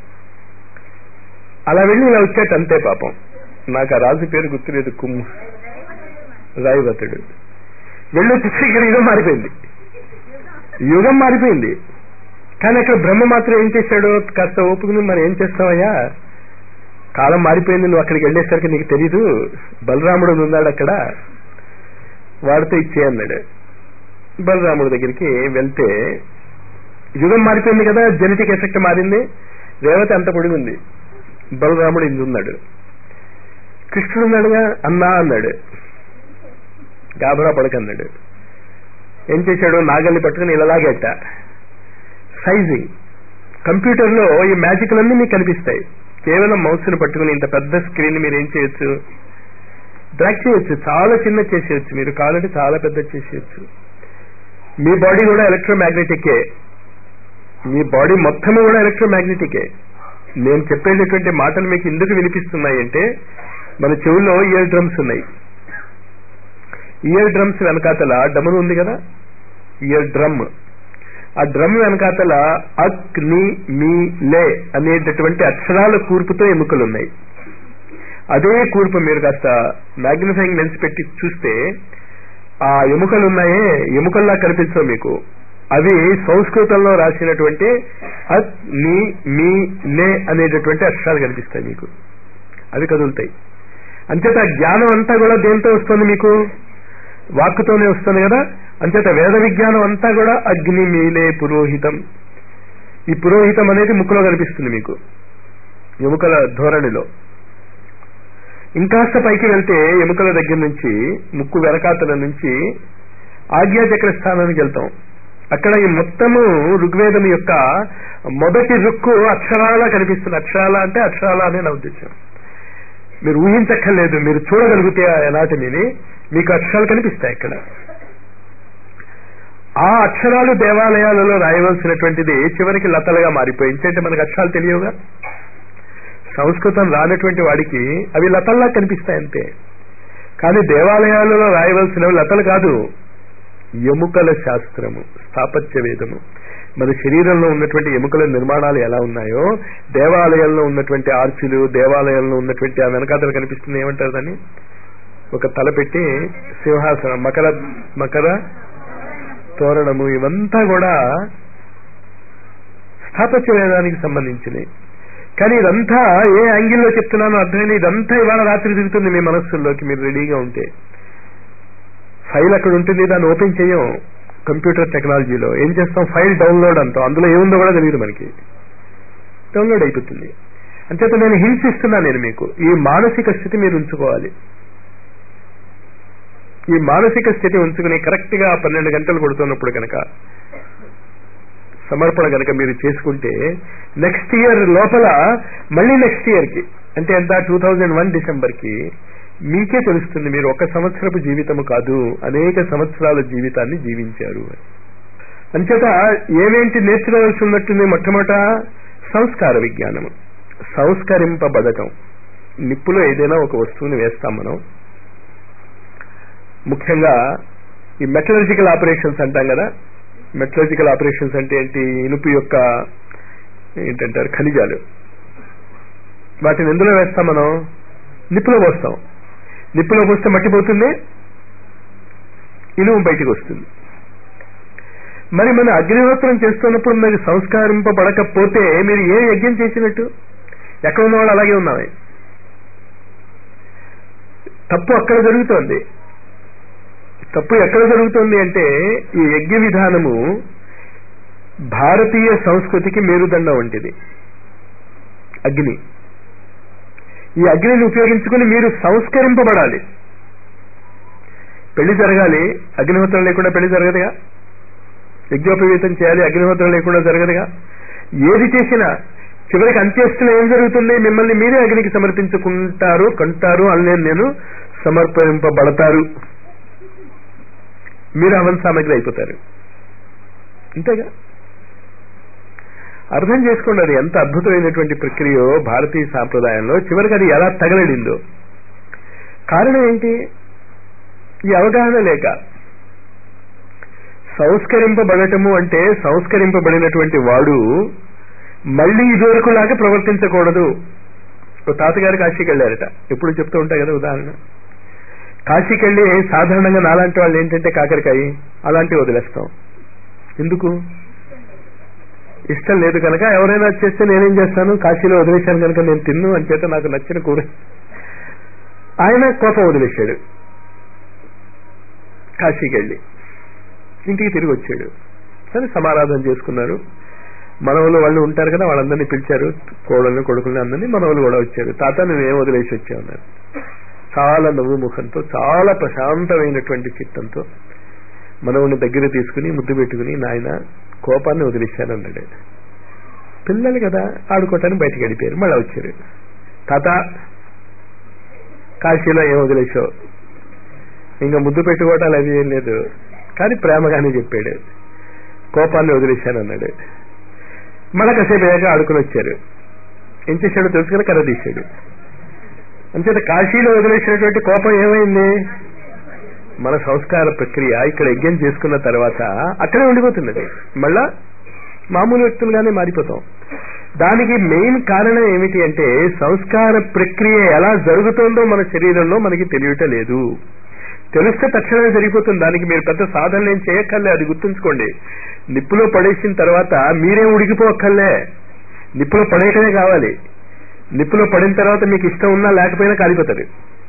అలా వెళ్ళి ఇలా వచ్చాట అంతే పాపం నాకు ఆ రాజు పేరు గుర్తులేదు కుమ్ము రాయివతుడు వెళ్ళి వచ్చేసి ఇక్కడ యుగం మారిపోయింది యుగం మారిపోయింది కానీ అక్కడ బ్రహ్మ మాత్రం ఏం చేశాడు కాస్త ఓపుకుని మనం ఏం చేస్తామయ్యా కాలం మారిపోయింది నువ్వు అక్కడికి వెళ్ళేసరికి నీకు తెలీదు బలరాముడు ఉన్నాడు అక్కడ వాడితో ఇచ్చే అన్నాడు బలరాముడి దగ్గరికి వెళ్తే యుగం మారిపోయింది కదా జెనెటిక్ ఎఫెక్ట్ మారింది రేవతి అంత పొడిగి ఉంది బలరాముడు ఇందు ఉన్నాడు కృష్ణుడు ఉన్నాడుగా అన్నా అన్నాడు గాబరా పడకన్నాడు ఏం చేశాడు నాగల్ని పట్టుకుని ఇలాగేట సైజింగ్ కంప్యూటర్లో ఈ మ్యాజిక్లన్నీ మీకు కనిపిస్తాయి కేవలం మౌస్ని పట్టుకుని ఇంత పెద్ద స్క్రీన్ మీరు ఏం చేయొచ్చు డ్రాక్ చేయొచ్చు చాలా చిన్న చేసేయచ్చు మీరు కావాలంటే చాలా పెద్ద చేసేయచ్చు మీ బాడీ కూడా ఎలక్ట్రోమాగ్నెటికే మీ బాడీ మొత్తం కూడా ఎలక్ట్రోమాగ్నెటికే నేను చెప్పేటటువంటి మాటలు మీకు ఎందుకు వినిపిస్తున్నాయి అంటే మన చెవుల్లో ఇయర్ డ్రమ్స్ ఉన్నాయి ఇయర్ డ్రమ్స్ వెనకాతల డమరు ఉంది కదా ఇయర్ డ్రమ్ ఆ డ్రమ్ వెనకాతల అక్ ని మీ లే అనేటటువంటి అక్షరాల కూర్పుతో ఎముకలు ఉన్నాయి అదే కూర్పు మీరు కాస్త మ్యాగ్నిఫైయింగ్ లెన్స్ పెట్టి చూస్తే ఆ ఎముకలు ఉన్నాయే ఎముకల్లా కనిపించవు మీకు అవి సంస్కృతంలో రాసినటువంటి అత్ నీ మీ నే అనేటటువంటి అక్షరాలు కనిపిస్తాయి మీకు అవి కదులుతాయి అంచేత ఆ జ్ఞానం అంతా కూడా దేంతో వస్తుంది మీకు వాక్కుతోనే వస్తుంది కదా అంచేత వేద విజ్ఞానం అంతా కూడా అగ్ని మీలే పురోహితం ఈ పురోహితం అనేది ముక్కులో కనిపిస్తుంది మీకు ఎముకల ధోరణిలో ఇంకాస్త పైకి వెళ్తే ఎముకల దగ్గర నుంచి ముక్కు వెనకాతల నుంచి ఆజ్ఞాచక్ర స్థానానికి వెళ్తాం అక్కడ ఈ మొత్తము ఋగ్వేదం యొక్క మొదటి రుక్కు అక్షరాల కనిపిస్తుంది అక్షరాల అంటే అక్షరాల అనే నా ఉద్దేశం మీరు ఊహించక్కర్లేదు మీరు చూడగలిగితే ఆ ఎనాటమీని మీకు అక్షరాలు కనిపిస్తాయి ఇక్కడ ఆ అక్షరాలు దేవాలయాలలో రాయవలసినటువంటిది చివరికి లతలుగా మారిపోయింది అంటే మనకు అక్షరాలు తెలియవుగా సంస్కృతం రానటువంటి వాడికి అవి లతల్లా కనిపిస్తాయి అంతే కానీ దేవాలయాలలో రాయవలసినవి లతలు కాదు ఎముకల శాస్త్రము స్థాపత్య వేదము మన శరీరంలో ఉన్నటువంటి ఎముకల నిర్మాణాలు ఎలా ఉన్నాయో దేవాలయంలో ఉన్నటువంటి ఆర్చులు దేవాలయంలో ఉన్నటువంటి ఆ వెనకాతలు కనిపిస్తుంది ఏమంటారు దాన్ని ఒక తల పెట్టి సింహాసనం మకర మకర తోరణము ఇవంతా కూడా స్థాపత్య వేదానికి సంబంధించినవి కానీ ఇదంతా ఏ యాంగిల్లో చెప్తున్నానో అర్థమైంది ఇదంతా ఇవాళ రాత్రి దిగుతుంది మీ మనస్సుల్లోకి మీరు రెడీగా ఉంటే ఫైల్ అక్కడ ఉంటుంది దాన్ని ఓపెన్ చేయం కంప్యూటర్ టెక్నాలజీలో ఏం చేస్తాం ఫైల్ డౌన్లోడ్ అంటాం అందులో ఏముందో కూడా తెలియదు మనకి డౌన్లోడ్ అయిపోతుంది అంచేత నేను హింట్స్ ఇస్తున్నా నేను మీకు ఈ మానసిక స్థితి మీరు ఉంచుకోవాలి ఈ మానసిక స్థితి ఉంచుకుని కరెక్ట్ గా పన్నెండు గంటలు కొడుతున్నప్పుడు కనుక సమర్పణ కనుక మీరు చేసుకుంటే నెక్స్ట్ ఇయర్ లోపల మళ్ళీ నెక్స్ట్ ఇయర్ కి అంటే ఎంత టూ థౌజండ్ వన్ డిసెంబర్ కి మీకే తెలుస్తుంది మీరు ఒక సంవత్సరపు జీవితము కాదు అనేక సంవత్సరాల జీవితాన్ని జీవించారు అంచేత ఏమేంటి నేర్చుకోవాల్సి ఉన్నట్టుంది మొట్టమొదట సంస్కార విజ్ఞానము సంస్కరింపబడటం నిప్పులో ఏదైనా ఒక వస్తువుని వేస్తాం మనం ముఖ్యంగా ఈ మెటలర్జికల్ ఆపరేషన్స్ అంటాం కదా మెటలర్జికల్ ఆపరేషన్స్ అంటే ఏంటి ఇనుపు యొక్క ఏంటంటారు ఖనిజాలు వాటిని ఎందులో వేస్తాం మనం నిప్పులో పోస్తాం నిప్పులో పోస్తే మట్టిపోతుంది ఇనుము బయటికి వస్తుంది మరి మన అగ్నిహోత్రం చేస్తున్నప్పుడు మీరు సంస్కరింపబడకపోతే మీరు ఏ యజ్ఞం చేసినట్టు ఎక్కడ ఉన్నవాళ్ళు అలాగే ఉన్నామే తప్పు అక్కడ జరుగుతోంది తప్పు ఎక్కడ జరుగుతుంది అంటే ఈ యజ్ఞ విధానము భారతీయ సంస్కృతికి మేరుదండ వంటిది అగ్ని ఈ అగ్నిని ఉపయోగించుకుని మీరు సంస్కరింపబడాలి పెళ్లి జరగాలి అగ్నిహోత్రం లేకుండా పెళ్లి జరగదుగా యజ్ఞోపవీతం చేయాలి అగ్నిహోత్రం లేకుండా జరగదుగా ఏది చేసినా చివరికి అంత్యస్తులు ఏం జరుగుతుంది మిమ్మల్ని మీరే అగ్నికి సమర్పించుకుంటారు కంటారు అని నేను సమర్పింపబడతారు మీరు అవన్ సామగ్రి అయిపోతారు అంతేగా అర్థం చేసుకోండి అది ఎంత అద్భుతమైనటువంటి ప్రక్రియో భారతీయ సాంప్రదాయంలో చివరికి అది ఎలా తగలడిందో కారణం ఏంటి ఈ అవగాహన లేక సంస్కరింపబడటము అంటే సంస్కరింపబడినటువంటి వాడు మళ్ళీ ఇదివరకులాగా ప్రవర్తించకూడదు ఓ తాతగారు కాశీకి వెళ్ళారట ఎప్పుడు చెప్తూ ఉంటాయి కదా ఉదాహరణ కాశీకి వెళ్ళి సాధారణంగా నాలాంటి వాళ్ళు ఏంటంటే కాకరకాయ అలాంటివి వదిలేస్తాం ఎందుకు ఇష్టం లేదు కనుక ఎవరైనా చేస్తే నేనేం చేస్తాను కాశీలో వదిలేశాను కనుక నేను తిన్ను అని చేత నాకు నచ్చిన కూర ఆయన కోపం వదిలేశాడు కాశీకి వెళ్ళి ఇంటికి తిరిగి వచ్చాడు సరే సమారాధన చేసుకున్నారు మనవలు వాళ్ళు ఉంటారు కదా వాళ్ళందరినీ పిలిచారు కోడల్ని కొడుకుల్ని అందరినీ మనవలు కూడా వచ్చారు తాత నువ్వేం వదిలేసి వచ్చావు చాలా నవ్వు ముఖంతో చాలా ప్రశాంతమైనటువంటి చిత్తంతో మనవుని దగ్గర తీసుకుని ముద్దు పెట్టుకుని నాయన కోపాన్ని వదిలేశాను అన్నాడు పిల్లలు కదా ఆడుకోవటానికి బయటకు వెళ్ళిపోయారు మళ్ళీ వచ్చారు తాత కాశీలో ఏం వదిలేసావు ఇంకా ముద్దు పెట్టుకోవటాలు అవి ఏం లేదు కానీ ప్రేమగానే చెప్పాడు కోపాన్ని వదిలేశాను అన్నాడు మళ్ళా కాసేపు అయ్యాక ఆడుకుని వచ్చారు ఏం చేశాడో తెలుసుకుని కర్ర తీశాడు అంచేత కాశీలో వదిలేసినటువంటి కోపం ఏమైంది మన సంస్కార ప్రక్రియ ఇక్కడ యజ్ఞం చేసుకున్న తర్వాత అక్కడే ఉండిపోతున్నది మళ్ళా మామూలు వ్యక్తులుగానే మారిపోతాం దానికి మెయిన్ కారణం ఏమిటి అంటే సంస్కార ప్రక్రియ ఎలా జరుగుతుందో మన శరీరంలో మనకి తెలియటం లేదు తెలిస్తే తక్షణమే జరిగిపోతుంది దానికి మీరు పెద్ద సాధన ఏం చేయక్కర్లే అది గుర్తుంచుకోండి నిప్పులో పడేసిన తర్వాత మీరేం ఉడికిపోక్కర్లే నిప్పులో పడేయటమే కావాలి నిప్పులో పడిన తర్వాత మీకు ఇష్టం ఉన్నా లేకపోయినా కాలిపోతుంది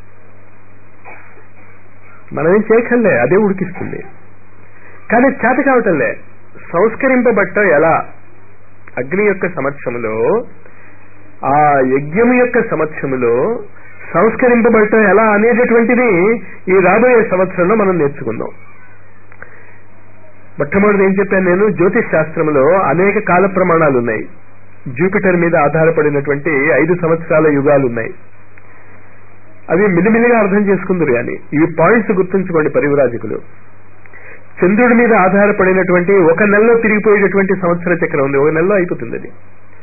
మనం ఏం చేయక్కర్లే అదే ఉడికిస్తుంది కానీ చేత కావటంలే సంస్కరింపబట్టం ఎలా అగ్ని యొక్క సమక్షములో ఆ యజ్ఞము యొక్క సమక్షములో సంస్కరింపబడటం ఎలా అనేటటువంటిది ఈ రాబోయే సంవత్సరంలో మనం నేర్చుకుందాం మొట్టమొదటి ఏం చెప్పాను నేను జ్యోతిష్ శాస్త్రంలో అనేక కాల ప్రమాణాలు ఉన్నాయి జూపిటర్ మీద ఆధారపడినటువంటి ఐదు సంవత్సరాల యుగాలు ఉన్నాయి అవి మిలిమిలిగా అర్థం చేసుకుందరు కానీ ఈ పాయింట్స్ గుర్తుంచుకోండి పరివరాజకులు చంద్రుడి మీద ఆధారపడినటువంటి ఒక నెలలో తిరిగిపోయేటటువంటి సంవత్సర చక్రం ఉంది ఒక నెలలో అయిపోతుంది అది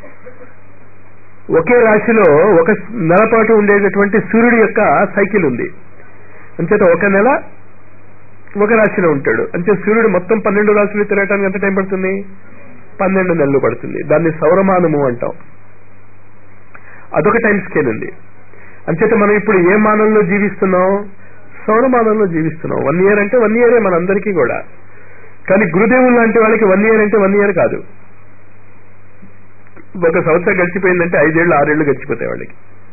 ఒకే రాశిలో ఒక నెల పాటు ఉండేటటువంటి సూర్యుడి యొక్క సైకిల్ ఉంది అంచేత ఒక నెల ఒక రాశిలో ఉంటాడు అంటే సూర్యుడు మొత్తం పన్నెండు రాశులు తిరగటానికి ఎంత టైం పడుతుంది పన్నెండు నెలలు పడుతుంది దాన్ని సౌరమానము అంటాం అదొక టైం స్కేల్ ఉంది అంచేత మనం ఇప్పుడు ఏ మానంలో జీవిస్తున్నాం సౌరమానంలో జీవిస్తున్నాం వన్ ఇయర్ అంటే వన్ ఇయరే మనందరికీ కూడా కానీ గురుదేవులు లాంటి వాళ్ళకి వన్ ఇయర్ అంటే వన్ ఇయర్ కాదు ఒక సంవత్సరం గడిచిపోయిందంటే ఐదేళ్లు ఆరేళ్లు గడిచిపోతాయి వాళ్ళకి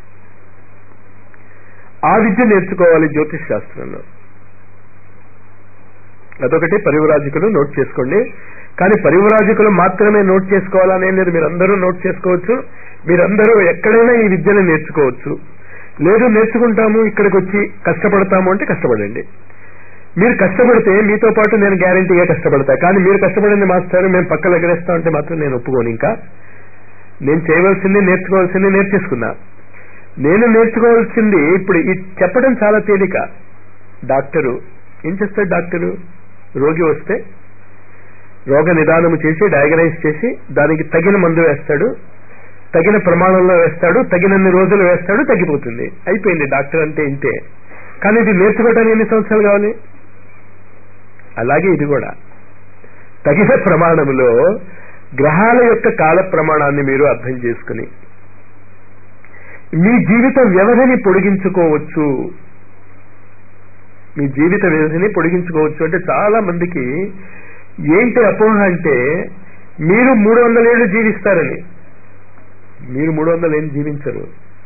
ఆ విద్య నేర్చుకోవాలి జ్యోతిష్ శాస్త్రంలో అదొకటి పరివరాజకులు నోట్ చేసుకోండి కానీ పరివరాజకులు మాత్రమే నోట్ చేసుకోవాలనే లేదు మీరందరూ నోట్ చేసుకోవచ్చు మీరందరూ ఎక్కడైనా ఈ విద్యను నేర్చుకోవచ్చు లేదు నేర్చుకుంటాము ఇక్కడికి వచ్చి కష్టపడతాము అంటే కష్టపడండి మీరు కష్టపడితే మీతో పాటు నేను గ్యారంటీగా కష్టపడతా కానీ మీరు కష్టపడింది మాస్టర్ మేము పక్కన ఎగరేస్తా ఉంటే మాత్రం నేను ఒప్పుకోను ఇంకా నేను చేయవలసింది నేర్చుకోవాల్సింది నేర్చేసుకున్నా నేను నేర్చుకోవాల్సింది ఇప్పుడు ఇది చెప్పడం చాలా తేలిక డాక్టరు ఏం చేస్తాడు డాక్టరు రోగి వస్తే రోగ నిదానము చేసి డయాగ్నైజ్ చేసి దానికి తగిన మందు వేస్తాడు తగిన ప్రమాణంలో వేస్తాడు తగినన్ని రోజులు వేస్తాడు తగ్గిపోతుంది అయిపోయింది డాక్టర్ అంటే ఇంతే కానీ ఇది నేర్చుకోవడానికి ఎన్ని సంవత్సరాలు కావాలి అలాగే ఇది కూడా తగిన ప్రమాణములో గ్రహాల యొక్క కాల ప్రమాణాన్ని మీరు అర్థం చేసుకుని మీ జీవిత వ్యవధిని పొడిగించుకోవచ్చు మీ జీవిత వ్యవధిని పొడిగించుకోవచ్చు అంటే చాలా మందికి ఏంటి అపోహ అంటే మీరు మూడు వందల ఏళ్ళు జీవిస్తారని మీరు మూడు వందల ఏళ్ళు జీవించరు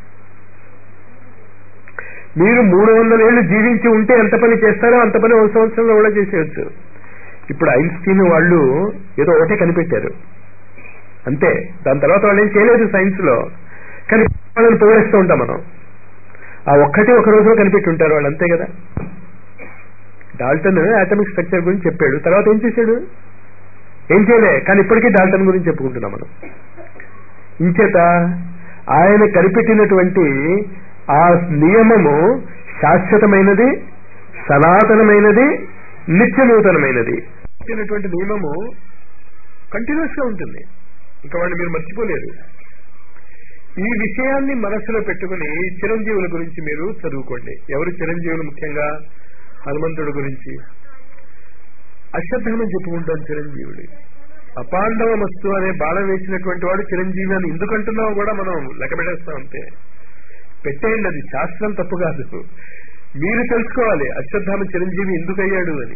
మీరు మూడు వందల ఏళ్ళు జీవించి ఉంటే ఎంత పని చేస్తారో అంత పని ఒక సంవత్సరంలో కూడా చేసేయచ్చు ఇప్పుడు ఐన్స్టీన్ వాళ్ళు ఏదో ఒకటే కనిపెట్టారు అంతే దాని తర్వాత వాళ్ళు ఏం చేయలేదు సైన్స్ లో కానీ వాళ్ళని పొగిడేస్తూ ఉంటాం మనం ఆ ఒక్కటే ఒక రోజులో కనిపెట్టి ఉంటారు వాళ్ళు అంతే కదా డాల్టన్ ఆటమిక్ స్ట్రక్చర్ గురించి చెప్పాడు తర్వాత ఏం చేశాడు ఏం చేయలే కానీ ఇప్పటికీ డాల్టన్ గురించి చెప్పుకుంటున్నాం మనం ఇంచేత ఆయన కనిపెట్టినటువంటి ఆ నియమము శాశ్వతమైనది సనాతనమైనది నిత్య నూతనమైనది ఇచ్చినటువంటి నియమము కంటిన్యూస్ గా ఉంటుంది ఇంకా వాళ్ళు మీరు మర్చిపోలేరు ఈ విషయాన్ని మనసులో పెట్టుకుని చిరంజీవుల గురించి మీరు చదువుకోండి ఎవరు చిరంజీవులు ముఖ్యంగా హనుమంతుడు గురించి అశ్వత్థామని చెప్పుకుంటాం చిరంజీవుడి అపాండవమస్తు అనే బాణం వేసినటువంటి వాడు చిరంజీవి అని ఎందుకంటున్నావు కూడా మనం లెక్క పెట్టేస్తాం అంతే పెట్టేయండి అది శాస్త్రం తప్పు కాదు మీరు తెలుసుకోవాలి అశ్వత్థామ చిరంజీవి ఎందుకు అయ్యాడు అని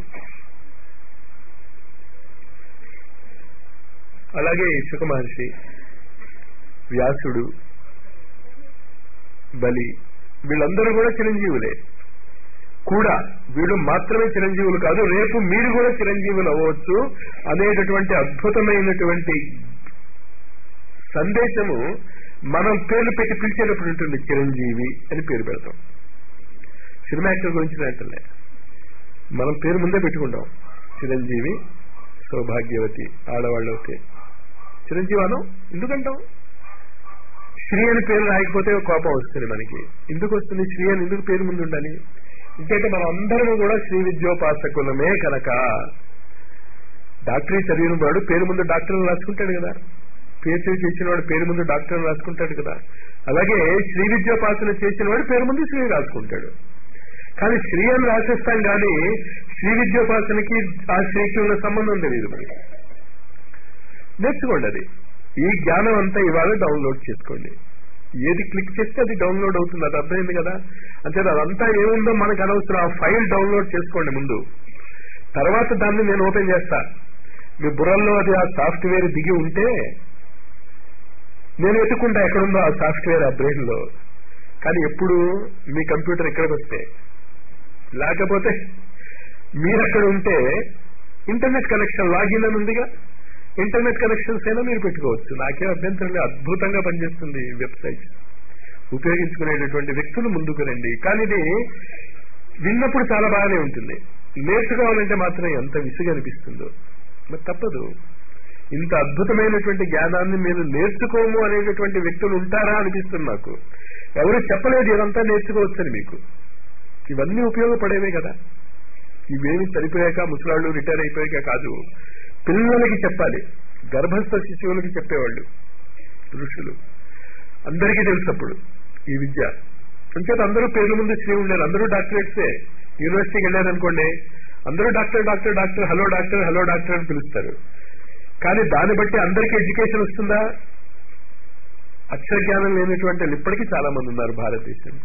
అలాగే సుఖ మహర్షి వ్యాసుడు బలి వీళ్ళందరూ కూడా చిరంజీవులే కూడా వీళ్ళు మాత్రమే చిరంజీవులు కాదు రేపు మీరు కూడా చిరంజీవులు అవ్వచ్చు అనేటటువంటి అద్భుతమైనటువంటి సందేశము మనం పేర్లు పెట్టి పిలిచేటప్పుడు ఉంటుంది చిరంజీవి అని పేరు పెడతాం సినిమా యాక్టర్ గురించి వెంటనే మనం పేరు ముందే పెట్టుకుంటాం చిరంజీవి సౌభాగ్యవతి ఆడవాళ్ళు ఓకే చిరంజీవి అనం ఎందుకంటాం శ్రీ అని పేరు రాయకపోతే కోపం వస్తుంది మనకి ఎందుకు వస్తుంది శ్రీ అని ఎందుకు పేరు ముందు ఉండాలి ఇంకైతే మనం అందరం కూడా శ్రీ విద్యోపాసకులమే కనుక డాక్టరీ చదివిన వాడు పేరు ముందు డాక్టర్ రాసుకుంటాడు కదా పిహెచ్డీ చేసిన వాడు పేరు ముందు డాక్టర్ రాసుకుంటాడు కదా అలాగే శ్రీ విద్యోపాసన చేసిన వాడు పేరు ముందు శ్రీ రాసుకుంటాడు కానీ శ్రీ అని రాసేస్తాం కానీ శ్రీ విద్యోపాసనకి ఆ శ్రీకి ఉన్న సంబంధం తెలియదు మనకి నేర్చుకోండి అది ఈ జ్ఞానం అంతా ఇవాళ డౌన్లోడ్ చేసుకోండి ఏది క్లిక్ చేస్తే అది డౌన్లోడ్ అవుతుంది అది అర్థమైంది కదా అంతే అదంతా ఏముందో మనకు అనవసరం ఆ ఫైల్ డౌన్లోడ్ చేసుకోండి ముందు తర్వాత దాన్ని నేను ఓపెన్ చేస్తా మీ బుర్రల్లో అది ఆ సాఫ్ట్వేర్ దిగి ఉంటే నేను ఎత్తుకుంటా ఎక్కడుందో ఆ సాఫ్ట్వేర్ ఆ బ్రెయిన్ లో కానీ ఎప్పుడు మీ కంప్యూటర్ ఎక్కడికి వస్తే లేకపోతే మీరు అక్కడ ఉంటే ఇంటర్నెట్ కనెక్షన్ లాగిన్ అని ఉందిగా ఇంటర్నెట్ కనెక్షన్స్ అయినా మీరు పెట్టుకోవచ్చు నాకేం అభ్యంతరం లేదు అద్భుతంగా పనిచేస్తుంది ఈ వెబ్సైట్ ఉపయోగించుకునేటటువంటి వ్యక్తులు ముందుకు రండి కానీ ఇది విన్నప్పుడు చాలా బాగానే ఉంటుంది నేర్చుకోవాలంటే మాత్రం ఎంత విసుగు అనిపిస్తుందో మరి తప్పదు ఇంత అద్భుతమైనటువంటి జ్ఞానాన్ని మీరు నేర్చుకోము అనేటటువంటి వ్యక్తులు ఉంటారా అనిపిస్తుంది నాకు ఎవరు చెప్పలేదు ఇదంతా నేర్చుకోవచ్చని మీకు ఇవన్నీ ఉపయోగపడేవే కదా ఇవేమి చనిపోయాక ముసలాళ్ళు రిటైర్ అయిపోయాక కాదు పిల్లలకి చెప్పాలి గర్భస్థ శిశువులకి చెప్పేవాళ్ళు ఋషులు అందరికీ తెలుసు అప్పుడు ఈ విద్య అంచేత అందరూ పేర్ల ముందు శ్రీ ఉండేది అందరూ డాక్టరేట్సే యూనివర్సిటీకి వెళ్ళారనుకోండి అందరూ doctor doctor doctor hello doctor hello doctor అని పిలుస్తారు కానీ దాన్ని బట్టి అందరికీ ఎడ్యుకేషన్ వస్తుందా అక్షర జ్ఞానం లేనటువంటి వాళ్ళు ఇప్పటికీ చాలా మంది ఉన్నారు భారతదేశం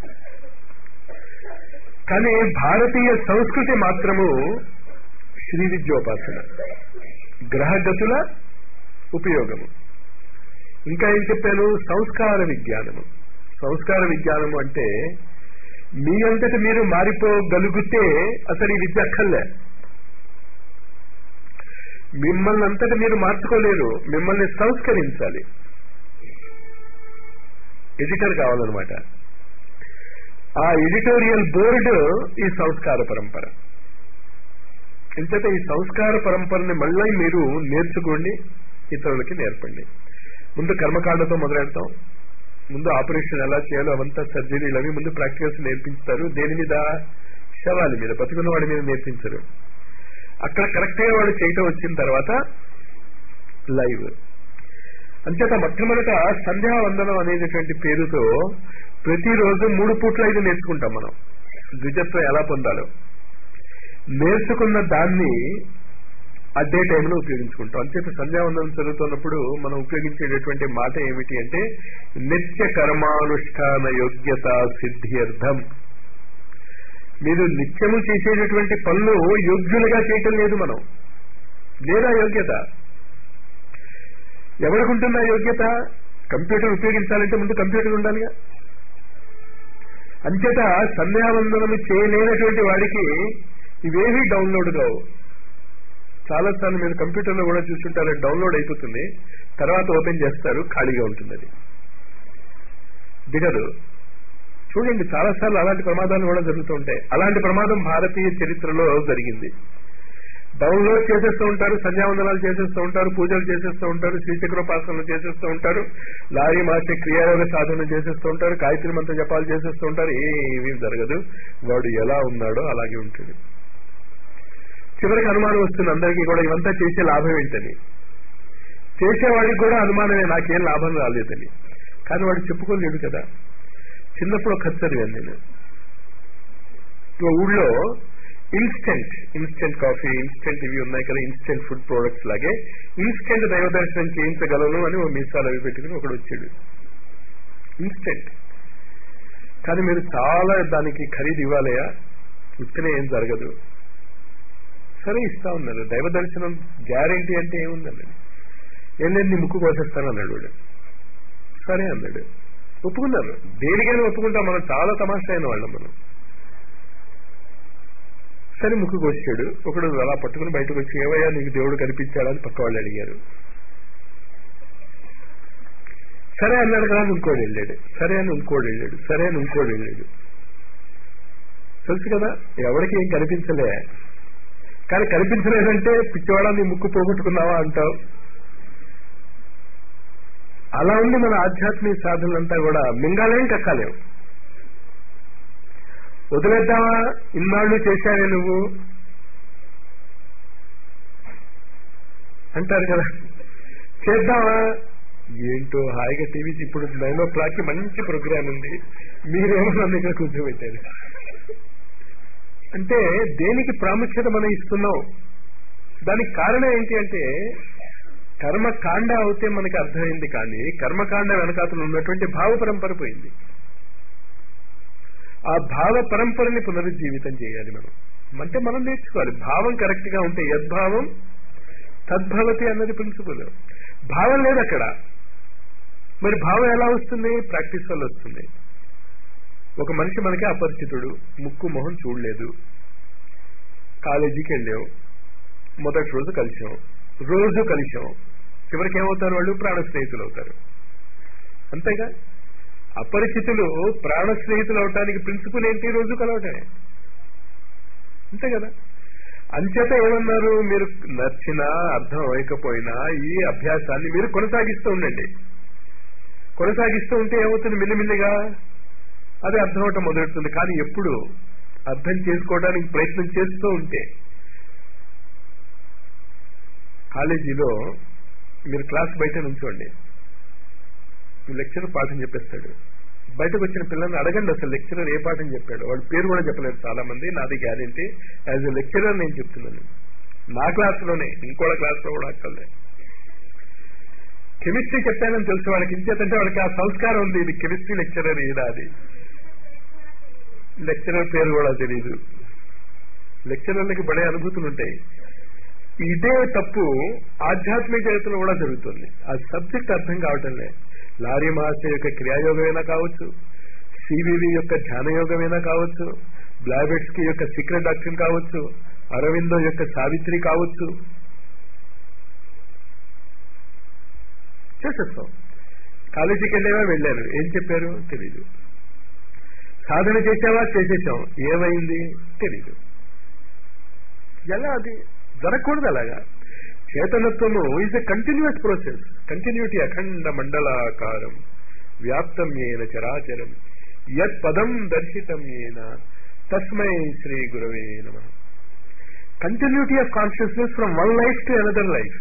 కానీ భారతీయ సంస్కృతి మాత్రము శ్రీ విద్యోపాసన గ్రహగతుల ఉపయోగము ఇంకా ఏం చెప్పాను సంస్కార విజ్ఞానము సంస్కార విజ్ఞానము అంటే మీ అంతటి మీరు మారిపోగలిగితే అసలు ఈ విద్య అక్కర్లే మిమ్మల్ని అంతటి మీరు మార్చుకోలేరు మిమ్మల్ని సంస్కరించాలి ఎడిటర్ కావాలన్నమాట ఆ ఎడిటోరియల్ బోర్డు ఈ సంస్కార పరంపర ఎంచేత ఈ సంస్కార పరంపరని మళ్ళీ మీరు నేర్చుకోండి ఇతరులకి నేర్పండి ముందు కర్మకాండతో మొదలెడతాం ముందు ఆపరేషన్ ఎలా చేయాలో అవంతా సర్జరీలు అవి ముందు ప్రాక్టికల్స్ నేర్పిస్తారు దేని మీద శవాల మీద బతుకున్న వాడి మీద నేర్పించరు అక్కడ కరెక్ట్ గా వాడు చేయటం వచ్చిన తర్వాత లైవ్ అంచేత మొట్టమొదట సంధ్యావందనం అనేటటువంటి పేరుతో ప్రతిరోజు మూడు పూట్ల ఇది నేర్చుకుంటాం మనం ద్విజత్వం ఎలా పొందాలో నేర్చుకున్న దాన్ని అదే టైంలో ఉపయోగించుకుంటాం అంచేత సంధ్యావందనం చదువుతున్నప్పుడు మనం ఉపయోగించేటటువంటి మాట ఏమిటి అంటే నిత్య కర్మానుష్ఠాన యోగ్యత సిద్ధ్యర్థం మీరు నిత్యము చేసేటటువంటి పనులు యోగ్యులుగా చేయటం లేదు మనం లేదా యోగ్యత ఎవరికి ఉంటుందా యోగ్యత కంప్యూటర్ ఉపయోగించాలంటే ముందు కంప్యూటర్ ఉండాలిగా అంచేత సంధ్యావందనము చేయలేనటువంటి వాడికి ఇవేవీ డౌన్లోడ్ కావు చాలా సార్లు మీరు కంప్యూటర్లో కూడా చూస్తుంటారు డౌన్లోడ్ అయిపోతుంది తర్వాత ఓపెన్ చేస్తారు ఖాళీగా ఉంటుంది అది దిగదు చూడండి చాలా సార్లు అలాంటి ప్రమాదాలు కూడా జరుగుతూ ఉంటాయి అలాంటి ప్రమాదం భారతీయ చరిత్రలో జరిగింది డౌన్లోడ్ చేసేస్తూ ఉంటారు సంధ్యావందనాలు చేసేస్తూ ఉంటారు పూజలు చేసేస్తూ ఉంటారు శ్రీచక్రోపాసనలు చేసేస్తూ ఉంటారు లారీ మార్చే క్రియాయోగ సాధన చేసేస్తూ ఉంటారు గాయత్రి మంత్ర జపాలు చేసేస్తూ ఉంటారు ఏమీ జరగదు వాడు ఎలా ఉన్నాడో అలాగే ఉంటాడు చివరికి అనుమానం వస్తుంది అందరికీ కూడా ఇవంతా చేసే లాభం ఏంటని చేసేవాడికి కూడా అనుమానమే నాకేం లాభం రాలేదని కానీ వాడు చెప్పుకోలేడు కదా చిన్నప్పుడు ఒక చదివాను నేను ఊళ్ళో ఇన్స్టెంట్ ఇన్స్టెంట్ కాఫీ ఇన్స్టెంట్ ఇవి ఉన్నాయి కదా ఇన్స్టెంట్ ఫుడ్ ప్రోడక్ట్స్ లాగే ఇన్స్టెంట్ దైవ దర్శనం చేయించగలను అని ఓ మీసాలు అవి పెట్టుకుని ఒకడు వచ్చాడు ఇన్స్టెంట్ కానీ మీరు చాలా దానికి ఖరీదు ఇవ్వాలయా ఉత్తనే ఏం జరగదు సరే ఇస్తా ఉన్నారు దైవ దర్శనం గ్యారంటీ అంటే ఏముందన్నాడు ఏం లేదు నీ ముక్కు కోసేస్తాను అన్నాడు వాడు సరే అన్నాడు ఒప్పుకున్నారు దేనికైనా ఒప్పుకుంటాం మనం చాలా తమాషా అయిన వాళ్ళం మనం సరే ముక్కు కోసాడు ఒకడు అలా పట్టుకుని బయటకు వచ్చి ఏవయ్యా నీకు దేవుడు కనిపించాడా అని పక్క వాళ్ళు అడిగారు సరే అన్నాడు కదా అని ఇంకోటి వెళ్ళాడు సరే అని ఇంకోటి వెళ్ళాడు సరే అని ఇంకోటి వెళ్ళాడు తెలుసు కదా ఎవరికి ఏం కనిపించలే కానీ కనిపించలేదంటే పిచ్చివాడా నీ ముక్కు పోగొట్టుకున్నావా అంటావు అలా ఉంది మన ఆధ్యాత్మిక సాధనలంతా కూడా మింగాలేం కక్కాలేవు వదిలేద్దామా ఇన్నాళ్ళు చేశావే నువ్వు అంటారు కదా చేద్దామా ఏంటో హాయిగా టీవీ ఇప్పుడు నైన్ ఓ క్లాక్ కి మంచి ప్రోగ్రామ్ ఉంది మీరేమో నన్ను ఇక్కడ కూర్చోబెట్టారు అంటే దేనికి ప్రాముఖ్యత మనం ఇస్తున్నాం దానికి కారణం ఏంటి అంటే కర్మకాండ అవుతే మనకి అర్థమైంది కానీ కర్మకాండ వెనకాతలు ఉన్నటువంటి భావ పరంపర పోయింది ఆ భావ పరంపరని పునరుజ్జీవితం చేయాలి మనం అంటే మనం నేర్చుకోవాలి భావం కరెక్ట్ గా ఉంటే యద్భావం తద్భవతి అన్నది ప్రిన్సిపల్ భావం లేదు అక్కడ మరి భావం ఎలా వస్తుంది ప్రాక్టీస్ వల్ల వస్తుంది ఒక మనిషి మనకి అపరిచితుడు ముక్కు మొహం చూడలేదు కాలేజీకి వెళ్ళాం మొదటి రోజు కలిసాం రోజు కలిసాం చివరికి ఏమవుతారు వాళ్ళు ప్రాణ స్నేహితులు అవుతారు అంతేగా అపరిచితులు ప్రాణ స్నేహితులు అవటానికి ప్రిన్సిపల్ ఏంటి రోజు కలవటమే అంతే కదా అంచేత ఏమన్నారు మీరు నచ్చినా అర్థం అవ్వకపోయినా ఈ అభ్యాసాన్ని మీరు కొనసాగిస్తూ ఉండండి కొనసాగిస్తూ ఉంటే ఏమవుతుంది మిల్లిమిల్లిగా అది అర్థం అవటం మొదలెడుతుంది కానీ ఎప్పుడు అర్థం చేసుకోవడానికి ప్రయత్నం చేస్తూ ఉంటే కాలేజీలో మీరు క్లాస్ బయట నుంచోండి లెక్చరర్ పాఠం చెప్పేస్తాడు బయటకు వచ్చిన పిల్లల్ని అడగండి అసలు లెక్చరర్ ఏ పాఠం చెప్పాడు వాడు పేరు కూడా చెప్పలేదు చాలా మంది నాది గ్యారెంటీ యాజ్ ఎ లెక్చరర్ నేను చెప్తున్నాను నా క్లాస్లోనే ఇంకోళ్ళ క్లాస్లో కూడా అక్కర్లే కెమిస్ట్రీ చెప్పానని తెలుసు వాళ్ళకి ఇంచేతంటే వాళ్ళకి ఆ సంస్కారం ఉంది ఇది కెమిస్ట్రీ లెక్చరర్ ఈయన అది లెక్చరర్ పేరు కూడా తెలియదు లెక్చరర్లకి బడే అనుభూతులు ఉంటాయి ఇదే తప్పు ఆధ్యాత్మిక జగత్తులో కూడా జరుగుతుంది ఆ సబ్జెక్ట్ అర్థం కావటం లే లారీ మహాశయ యొక్క క్రియాయోగమైనా కావచ్చు సివివి యొక్క ధ్యానయోగమైనా కావచ్చు బ్లాబెట్స్కి యొక్క సీక్రెట్ డాక్టర్ కావచ్చు అరవిందో యొక్క సావిత్రి కావచ్చు చేసేస్తాం కాలేజీకి వెళ్ళేవా వెళ్ళారు ఏం చెప్పారు తెలీదు సాధన చేసావా చేసేసాం ఏమైంది తెలీదు ఎలా అది జరగకూడదు అలాగా చేతనత్వము is a continuous process continuity అఖండ మండలాకారం వ్యాప్తం ఏన చరాచరం యత్ పదం దర్శితం ఏన తస్మై శ్రీ గురవే నమ continuity of consciousness from one life to another life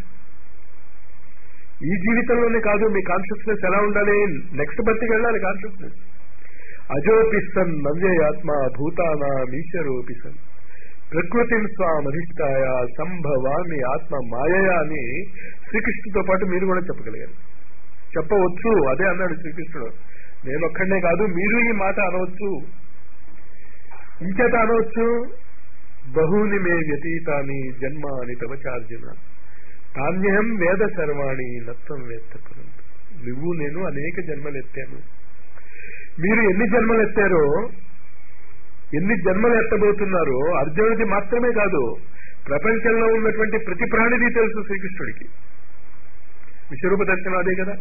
ఈ జీవితంలోనే కాదు మీ కాన్షియస్నెస్ ఎలా ఉండాలి నెక్స్ట్ బర్త్కి వెళ్ళాలి కాన్షియస్నెస్ అజోపిసన్ నవ్యయాత్మ భూతానామీశ్వరోపిసన్ ప్రకృతిని స్వామధిష్టాయ సంభవామి ఆత్మ మాయయా అని శ్రీకృష్ణుతో పాటు మీరు కూడా చెప్పగలిగారు చెప్పవచ్చు అదే అన్నాడు శ్రీకృష్ణుడు నేను ఒక్కడనే కాదు మీరు ఈ మాట అనవచ్చు ఇంచేత అనవచ్చు బహూని మే వ్యతీతాని జన్మాని తవచార్జున తాన్యహం వేద సర్వాణి నత్వం వేత్తపురం నువ్వు నేను అనేక జన్మలు ఎత్తాను మీరు ఎన్ని జన్మలు ఎత్తారో ఎన్ని జన్మలు ఎత్తబోతున్నారో అర్జునుడికి మాత్రమే కాదు ప్రపంచంలో ఉన్నటువంటి ప్రతి ప్రాణిది తెలుసు శ్రీకృష్ణుడికి విశ్వరూప దర్శనం అదే కదా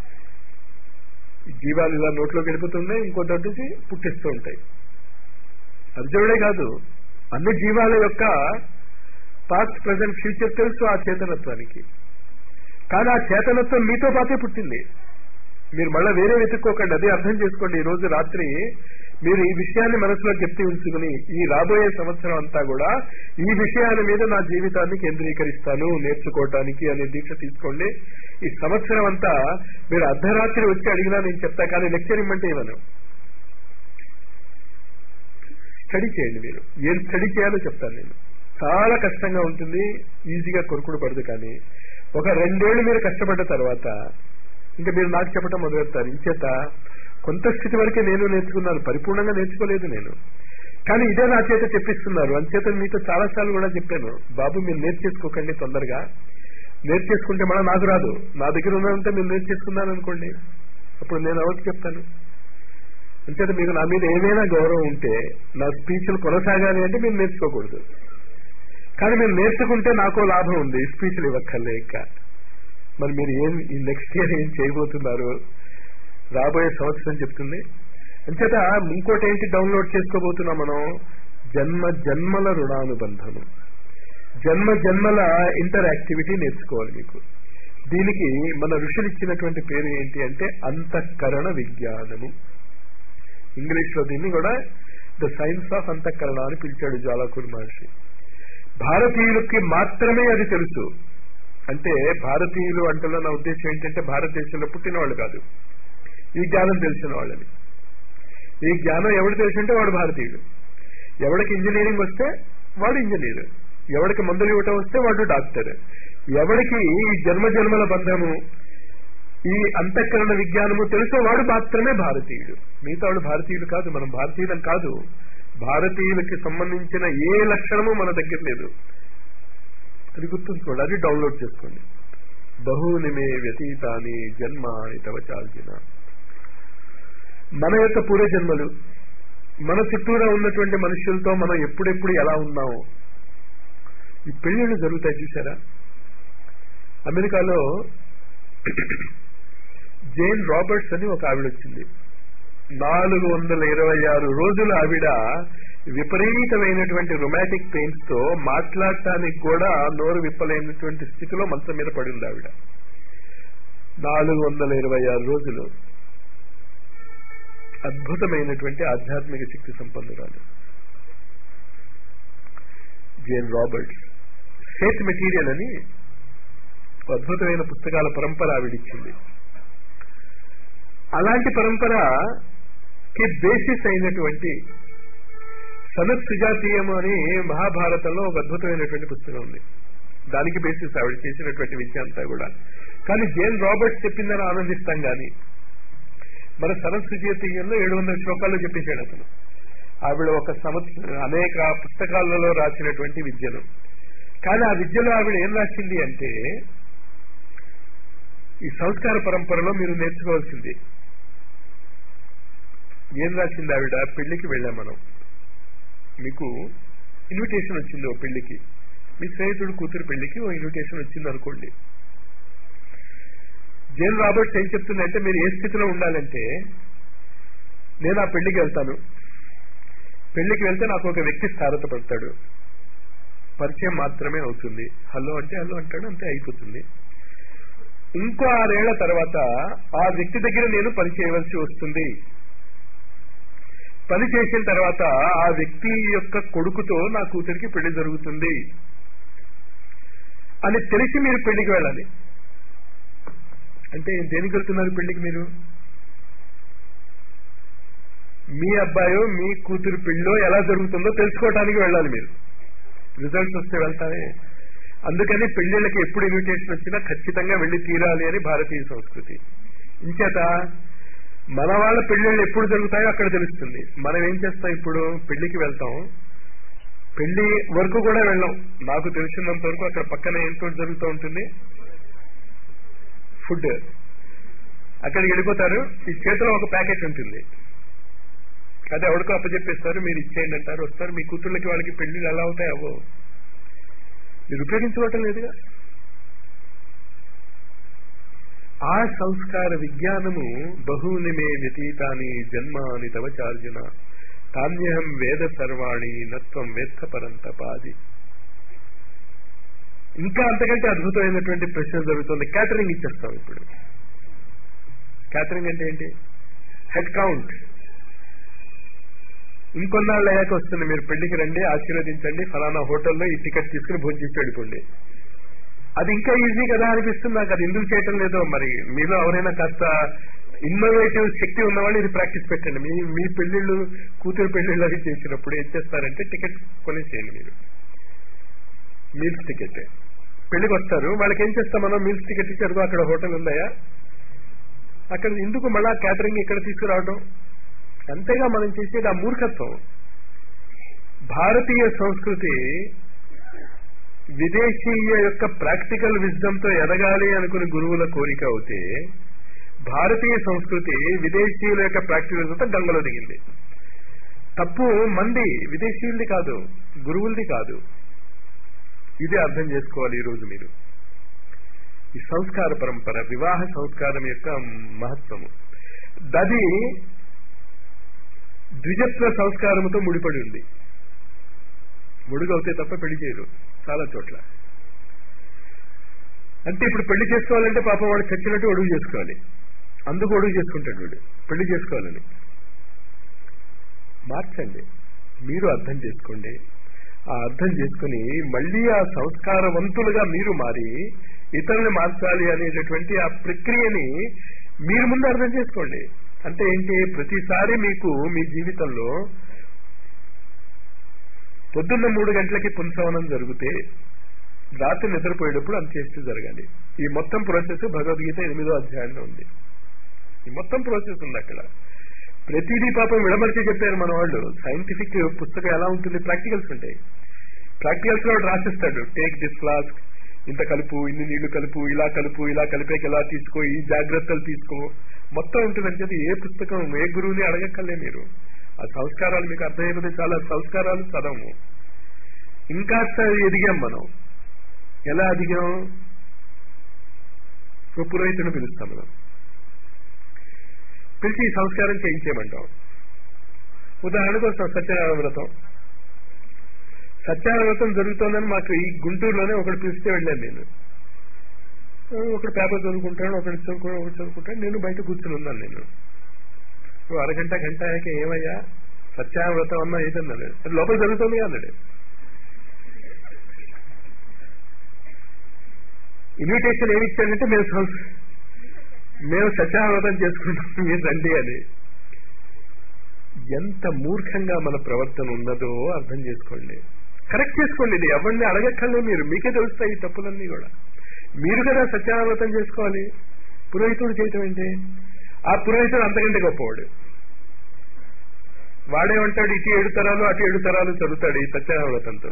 జీవాలు ఇలా నోట్లోకి వెళ్ళిపోతున్నాయి ఇంకో దొడ్డుకి పుట్టిస్తూ ఉంటాయి అర్జునుడే కాదు అన్ని జీవాల యొక్క పాస్ట్ ప్రజెంట్ ఫ్యూచర్ తెలుసు ఆ చేతనత్వానికి కానీ ఆ చేతనత్వం మీతో పాటే పుట్టింది మీరు మళ్ళీ వేరే వెతుక్కోకండి అదే అర్థం చేసుకోండి ఈ రోజు రాత్రి మీరు ఈ విషయాన్ని మనసులో చెప్తూ ఉంచుకుని ఈ రాబోయే సంవత్సరం అంతా కూడా ఈ విషయాల మీద నా జీవితాన్ని కేంద్రీకరిస్తాను నేర్చుకోవటానికి అనే దీక్ష తీసుకోండి ఈ సంవత్సరం అంతా మీరు అర్ధరాత్రి వచ్చి అడిగినా నేను చెప్తా కానీ లెక్చర్ ఇమ్మంటే ఇవ్వను స్టడీ చేయండి మీరు ఏం స్టడీ చేయాలో చెప్తాను నేను చాలా కష్టంగా ఉంటుంది ఈజీగా కొరుకుడు పడదు కానీ ఒక రెండేళ్లు మీరు కష్టపడ్డ తర్వాత ఇంకా మీరు నాకు చెప్పడం మొదలెడతారు ఇంచేత కొంత స్థితి వరకే నేను నేర్చుకున్నాను పరిపూర్ణంగా నేర్చుకోలేదు నేను కానీ ఇదే నా చేత చెప్పిస్తున్నారు అంచేత మీతో చాలాసార్లు కూడా చెప్పాను బాబు మీరు నేర్చేసుకోకండి తొందరగా నేర్చేసుకుంటే మళ్ళీ నాకు రాదు నా దగ్గర ఉన్నదంతా మీరు నేర్చేసుకున్నాను అనుకోండి అప్పుడు నేను ఎవరికి చెప్తాను అంచేత మీకు నా మీద ఏమైనా గౌరవం ఉంటే నా స్పీచ్లు కొనసాగాలి అంటే మీరు నేర్చుకోకూడదు కానీ మీరు నేర్చుకుంటే నాకో లాభం ఉంది స్పీచ్లు ఇవ్వక్కర్లే ఇంకా మరి మీరు ఏం ఈ నెక్స్ట్ ఇయర్ ఏం చేయబోతున్నారు రాబోయే సంవత్సరం చెప్తుంది అంచేత ఇంకోటి ఏంటి డౌన్లోడ్ చేసుకోబోతున్నాం మనం జన్మ జన్మల రుణానుబంధము జన్మ జన్మల ఇంటర్ యాక్టివిటీ నేర్చుకోవాలి మీకు దీనికి మన ఋషులు ఇచ్చినటువంటి పేరు ఏంటి అంటే అంతఃకరణ విజ్ఞానము ఇంగ్లీష్ లో దీన్ని కూడా ద సైన్స్ ఆఫ్ అంతఃకరణ అని పిలిచాడు జ్వాలాకూర్ మహర్షి భారతీయులకి మాత్రమే అది తెలుసు అంటే భారతీయులు అంటలో నా ఉద్దేశం ఏంటంటే భారతదేశంలో పుట్టిన వాళ్ళు కాదు ఈ జ్ఞానం తెలిసిన వాళ్ళని ఈ జ్ఞానం ఎవడు తెలిసింటే వాడు భారతీయుడు ఎవడికి ఇంజనీరింగ్ వస్తే వాడు ఇంజనీర్ ఎవడికి మందులు ఇవ్వటం వస్తే వాడు డాక్టర్ ఎవరికి ఈ జన్మ జన్మల బంధము ఈ అంతఃకరణ విజ్ఞానము తెలుసో వాడు మాత్రమే భారతీయుడు మిగతా వాడు భారతీయుడు కాదు మనం భారతీయులం కాదు భారతీయులకి సంబంధించిన ఏ లక్షణము మన దగ్గర లేదు అది గుర్తుంచుకోండి అది డౌన్లోడ్ చేసుకోండి బహుని మే వ్యతీతాని జన్మాని తవ చాల్చిన మన యొక్క పూర్వజన్మలు మన చుట్టూరా ఉన్నటువంటి మనుషులతో మనం ఎప్పుడెప్పుడు ఎలా ఉన్నామో ఈ పెళ్లిళ్ళు జరుగుతాయి చూసారా అమెరికాలో జేన్ రాబర్ట్స్ అని ఒక ఆవిడ వచ్చింది నాలుగు వందల ఇరవై ఆరు రోజులు ఆవిడ విపరీతమైనటువంటి రొమాటిక్ పెయిన్స్ తో మాట్లాడటానికి కూడా నోరు విప్పలేనటువంటి స్థితిలో మంచం మీద పడింది ఆవిడ నాలుగు వందల ఇరవై ఆరు రోజులు అద్భుతమైనటువంటి ఆధ్యాత్మిక శక్తి సంపన్నురాలు జేన్ రాబర్ట్స్ ఫేత్ మెటీరియల్ అని అద్భుతమైన పుస్తకాల పరంపర ఆవిడిచ్చింది అలాంటి పరంపరకి బేసిస్ అయినటువంటి సనత్ సుజాతీయం అని మహాభారతంలో ఒక అద్భుతమైనటువంటి పుస్తకం ఉంది దానికి బేసిస్ ఆవిడ చేసినటువంటి విద్య అంతా కూడా కానీ జేన్ రాబర్ట్స్ చెప్పిందని ఆనందిస్తాం కానీ మన సనత్ సుజాతీయంలో ఏడు వందల శ్లోకాల్లో చెప్పేశాడు అతను ఆవిడ ఒక సంవత్సరం అనేక పుస్తకాలలో రాసినటువంటి విద్యను కానీ ఆ విద్యలో ఆవిడ ఏం రాసింది అంటే ఈ సంస్కార పరంపరలో మీరు నేర్చుకోవాల్సింది ఏం రాసింది ఆవిడ పెళ్లికి వెళ్ళాం మనం మీకు ఇన్విటేషన్ వచ్చింది ఓ పెళ్లికి మీ స్నేహితుడు కూతురు పెళ్లికి ఓ ఇన్విటేషన్ వచ్చింది అనుకోండి జేన్ రాబర్ట్స్ ఏం చెప్తుందంటే మీరు ఏ స్థితిలో ఉండాలంటే నేను ఆ పెళ్లికి వెళ్తాను పెళ్లికి వెళ్తే నాకు ఒక వ్యక్తి స్థారత పడతాడు పరిచయం మాత్రమే అవుతుంది హలో అంటే హలో అంటాడు అంతే అయిపోతుంది ఇంకో ఆరేళ్ల తర్వాత ఆ వ్యక్తి దగ్గర నేను పని చేయవలసి వస్తుంది పని చేసిన తర్వాత ఆ వ్యక్తి యొక్క కొడుకుతో నా కూతురికి పెళ్లి జరుగుతుంది అని తెలిసి మీరు పెళ్లికి వెళ్ళాలి అంటే దేనికి వెళ్తున్నారు పెళ్లికి మీరు మీ అబ్బాయో మీ కూతురు పెళ్ళో ఎలా జరుగుతుందో తెలుసుకోవడానికి వెళ్ళాలి మీరు రిజల్ట్స్ వస్తే వెళ్తానే అందుకని పెళ్లిళ్ళకి ఎప్పుడు ఇన్విటేషన్ వచ్చినా ఖచ్చితంగా వెళ్లి తీరాలి అని భారతీయ సంస్కృతి ఇంచేత మన వాళ్ళ పెళ్లిళ్ళు ఎప్పుడు జరుగుతాయో అక్కడ తెలుస్తుంది మనం ఏం చేస్తాం ఇప్పుడు పెళ్లికి వెళ్తాం పెళ్లి వరకు కూడా వెళ్ళాం నాకు తెలిసినంత వరకు అక్కడ పక్కన ఏంటో జరుగుతూ ఉంటుంది ఫుడ్ అక్కడికి వెళ్ళిపోతారు ఈ చేతిలో ఒక ప్యాకెట్ ఉంటుంది అదే ఎవరికో అప్పచెప్పేస్తారు మీరు ఇచ్చేయండి అంటారు వస్తారు మీ కూతుళ్ళకి వాళ్ళకి పెళ్లిళ్ళు ఎలా అవుతాయి అవో మీరు ఉపయోగించుకోవటం లేదుగా ఆ సంస్కార విజ్ఞానము బహూని మే వ్యతీతాని జన్మాని తవ చార్జున తాన్యహం వేద సర్వాణి నత్వం వేత్త పరంతపాది ఇంకా అంతకంటే అద్భుతమైనటువంటి ప్రశ్న జరుగుతుంది క్యాటరింగ్ ఇచ్చేస్తాం ఇప్పుడు క్యాటరింగ్ అంటే ఏంటి హెడ్ కౌంట్ ఇంకొన్నాళ్ళు అయ్యాక వస్తుంది మీరు పెళ్లికి రండి ఆశీర్వదించండి ఫలానా హోటల్లో ఈ టికెట్ తీసుకుని భోజనం చేసి వెళ్ళిపోండి అది ఇంకా ఈజీ కదా అనిపిస్తుంది నాకు అది ఎందుకు చేయటం లేదో మరి మీలో ఎవరైనా కాస్త ఇన్నోవేటివ్ శక్తి ఉన్న వాళ్ళు ఇది ప్రాక్టీస్ పెట్టండి మీ మీ పెళ్లిళ్ళు కూతురు పెళ్లిళ్ళు అవి చేసినప్పుడు ఏం చేస్తారంటే టికెట్ కొనేసేయండి మీరు మీల్స్ టికెట్ పెళ్లికి వస్తారు వాళ్ళకి ఏం చేస్తాం మనం మీల్స్ టికెట్ ఇచ్చారు అక్కడ హోటల్ ఉందాయా అక్కడ ఎందుకు మళ్ళా క్యాటరింగ్ ఇక్కడ తీసుకురావడం అంతేగా మనం చేసేది ఆ మూర్ఖత్వం భారతీయ సంస్కృతి విదేశీయ యొక్క ప్రాక్టికల్ విజ్డమ్ తో ఎదగాలి అనుకుని గురువుల కోరిక అవుతే భారతీయ సంస్కృతి విదేశీయుల యొక్క ప్రాక్టికల్ తో గంగలో దిగింది తప్పు మంది విదేశీయులది కాదు గురువులది కాదు ఇదే అర్థం చేసుకోవాలి ఈరోజు మీరు ఈ సంస్కార పరంపర వివాహ సంస్కారం యొక్క మహత్వము దది ద్విజత్వ సంస్కారముతో ముడిపడి ఉంది ముడుగవుతే తప్ప పెళ్లి చేయరు చాలా చోట్ల అంటే ఇప్పుడు పెళ్లి చేసుకోవాలంటే పాపం వాడు చచ్చినట్టు అడుగు చేసుకోవాలి అందుకు అడుగు చేసుకుంటాడు వీడు పెళ్లి చేసుకోవాలని మార్చండి మీరు అర్థం చేసుకోండి ఆ అర్థం చేసుకుని మళ్ళీ ఆ సంస్కారవంతులుగా మీరు మారి ఇతరుల్ని మార్చాలి అనేటటువంటి ఆ ప్రక్రియని మీరు ముందు అర్థం చేసుకోండి అంటే ఏంటి ప్రతిసారి మీకు మీ జీవితంలో పొద్దున్న మూడు గంటలకి పుంసవనం జరిగితే రాత్రి నిద్రపోయేటప్పుడు అంత్యేష్టి జరగాలి ఈ మొత్తం ప్రాసెస్ భగవద్గీత ఎనిమిదో అధ్యాయంలో ఉంది ఈ మొత్తం ప్రాసెస్ ఉంది అక్కడ ప్రతిదీ పాపం విడమర్చి చెప్పారు మన వాళ్ళు సైంటిఫిక్ పుస్తకం ఎలా ఉంటుంది ప్రాక్టికల్స్ ఉంటాయి ప్రాక్టికల్స్ లో రాసిస్తాడు టేక్ దిస్ ఫ్లాస్క్ ఇంత కలుపు ఇన్ని నీళ్లు కలుపు ఇలా కలుపు ఇలా కలిపేకి ఎలా తీసుకో ఈ జాగ్రత్తలు తీసుకో మొత్తం ఉంటుందని చెప్పి ఏ పుస్తకం ఏ గురువుని అడగక్కర్లే మీరు ఆ సంస్కారాలు మీకు అర్థమైపోతే చాలా సంస్కారాలు చదవము ఇంకా ఎదిగాం మనం ఎలా అదిగాం ఓ పురోహితుని పిలుస్తాం మనం పిలిచి ఈ సంస్కారం చేయించేయమంటాం ఉదాహరణకు వస్తాం సత్యనారాయణ వ్రతం సత్యనారాయణ వ్రతం జరుగుతోందని మాకు ఈ గుంటూరులోనే ఒకటి పిలిస్తే వెళ్ళాను నేను ఒకడు పేపర్ చదువుకుంటాడు ఒకటి చదువుకుంటాడు ఒకటి చదువుకుంటాడు నేను బయట కూర్చుని ఉన్నాను నేను ఓ అరగంట గంట అయ్యాక ఏమయ్యా సత్యనారాయణ వ్రతం అన్నా ఏదన్నాడు అది లోపల జరుగుతుంది అన్నాడు ఇన్విటేషన్ ఏమి ఇచ్చాడంటే మేము సంస్- మేము సత్యావ్రతం చేసుకుంటాం మీరు రండి అని ఎంత మూర్ఖంగా మన ప్రవర్తన ఉన్నదో అర్థం చేసుకోండి కరెక్ట్ చేసుకోండి ఇది ఎవరిని అడగక్కర్లే మీరు మీకే తెలుస్తాయి ఈ తప్పులన్నీ కూడా మీరు కదా సత్యావ్రతం చేసుకోవాలి పురోహితుడు చేయటం ఏంటి ఆ పురోహితుడు అంతకంటే గొప్పవాడు వాడేమంటాడు ఇటు ఏడు తరాలు అటు ఏడు తరాలు చదువుతాడు ఈ సత్యావ్రతంతో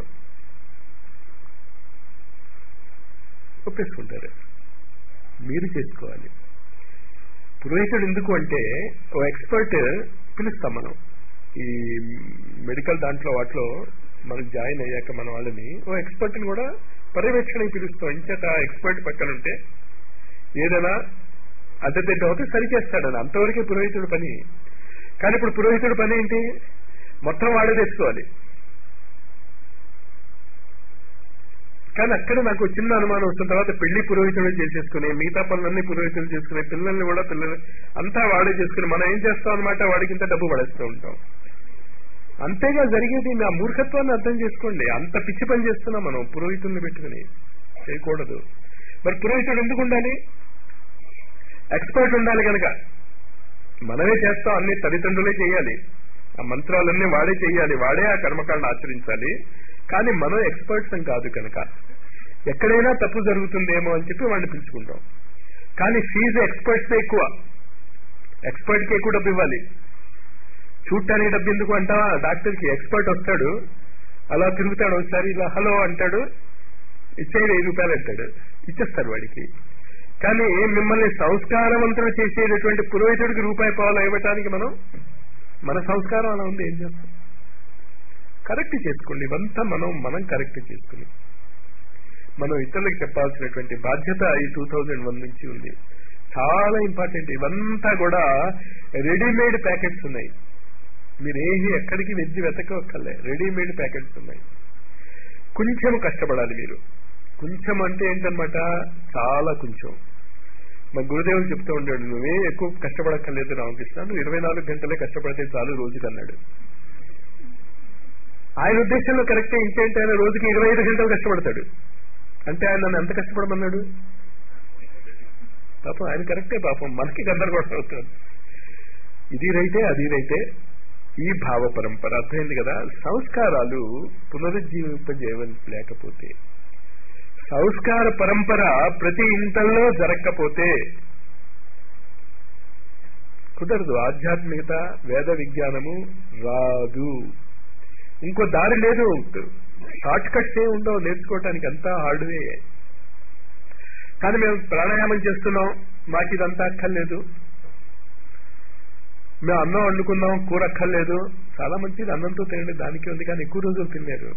ఒప్పేసుకుంటారు మీరు చేసుకోవాలి పురోహితుడు ఎందుకు అంటే ఓ ఎక్స్పర్ట్ పిలుస్తాం మనం ఈ మెడికల్ దాంట్లో వాటిలో మనం జాయిన్ అయ్యాక మన వాళ్ళని ఓ ఎక్స్పర్ట్ ని కూడా పర్యవేక్షణకి పిలుస్తాం ఇంచేత ఎక్స్పర్ట్ పక్కన ఉంటే ఏదైనా అడ్డదిడ్డ అవుతే సరి చేస్తాడని అంతవరకే పురోహితుడు పని కానీ ఇప్పుడు పురోహితుడు పని ఏంటి మొత్తం వాడే తెచ్చుకోవాలి కానీ అక్కడ నాకు చిన్న అనుమానం వచ్చిన తర్వాత పెళ్లి పురోహితుడు చేసేసుకుని మిగతా పనులన్నీ పురోహితులు చేసుకుని పిల్లల్ని కూడా పిల్లలు అంతా వాడే చేసుకుని మనం ఏం చేస్తాం అనమాట వాడికి ఇంత డబ్బు పడేస్తూ ఉంటాం అంతేగా జరిగేది నా మూర్ఖత్వాన్ని అర్థం చేసుకోండి అంత పిచ్చి పని చేస్తున్నాం మనం పురోహితుల్ని పెట్టుకుని చేయకూడదు మరి పురోహితుడు ఎందుకు ఉండాలి ఎక్స్పర్ట్ ఉండాలి కనుక మనమే చేస్తాం అన్ని తల్లిదండ్రులే చేయాలి ఆ మంత్రాలన్నీ వాడే చేయాలి వాడే ఆ కర్మకాండ ఆచరించాలి కానీ మనం ఎక్స్పర్ట్స్ అని కాదు కనుక ఎక్కడైనా తప్పు జరుగుతుందేమో అని చెప్పి వాడిని పిలుచుకుంటాం కానీ ఫీజు ఎక్స్పర్ట్స్ ఎక్కువ ఎక్స్పర్ట్ కి ఎక్కువ డబ్బు ఇవ్వాలి చూడటానికి డబ్బు ఎందుకు అంటావా డాక్టర్ కి ఎక్స్పర్ట్ వస్తాడు అలా తిరుగుతాడు ఒకసారి ఇలా హలో అంటాడు ఇచ్చేది ఐదు రూపాయలు అంటాడు ఇచ్చేస్తారు వాడికి కానీ మిమ్మల్ని సంస్కారవంతులు చేసేటటువంటి పురోహితుడికి రూపాయి పావులు ఇవ్వటానికి మనం మన సంస్కారం అలా ఉంది ఏం చేస్తాం కరెక్ట్ చేసుకోండి ఇవంతా మనం మనం కరెక్ట్ చేసుకుని మనం ఇతరులకు చెప్పాల్సినటువంటి బాధ్యత ఈ టూ థౌజండ్ వన్ నుంచి ఉంది చాలా ఇంపార్టెంట్ ఇవంతా కూడా రెడీమేడ్ ప్యాకెట్స్ ఉన్నాయి మీరు ఏది ఎక్కడికి వెజ్జి వెతకక్కర్లే రెడీమేడ్ ప్యాకెట్స్ ఉన్నాయి కొంచెం కష్టపడాలి మీరు కొంచెం అంటే ఏంటనమాట చాలా కొంచెం మా గురుదేవులు చెప్తూ ఉండాడు నువ్వే ఎక్కువ కష్టపడక్కర్లేదు రామకృష్ణ నువ్వు ఇరవై నాలుగు గంటలే కష్టపడితే చాలు రోజుకి అన్నాడు ఆయన ఉద్దేశంలో కరెక్టే ఇంకేంటి ఆయన రోజుకి ఇరవై ఐదు గంటలు కష్టపడతాడు అంటే ఆయన నన్ను ఎంత కష్టపడమన్నాడు పాపం ఆయన కరెక్టే పాపం మనకి గందరగోళం అవుతుంది ఇది రైతే అది రైతే ఈ భావ పరంపర అర్థమైంది కదా సంస్కారాలు పునరుజ్జీవింపజేయడం లేకపోతే సంస్కార పరంపర ప్రతి ఇంటల్లో జరగకపోతే కుదరదు ఆధ్యాత్మికత వేద విజ్ఞానము రాదు ఇంకో దారి లేదు షార్ట్ కట్స్ ఏ ఉండవు నేర్చుకోవటానికి అంతా హార్డ్వే కానీ మేము ప్రాణాయామం చేస్తున్నాం మాకు ఇదంతా అక్కర్లేదు మేము అన్నం వండుకున్నాం కూర అక్కర్లేదు చాలా మంచిది అన్నంతో తినండి దానికి ఉంది కానీ ఎక్కువ రోజులు తిన్నారు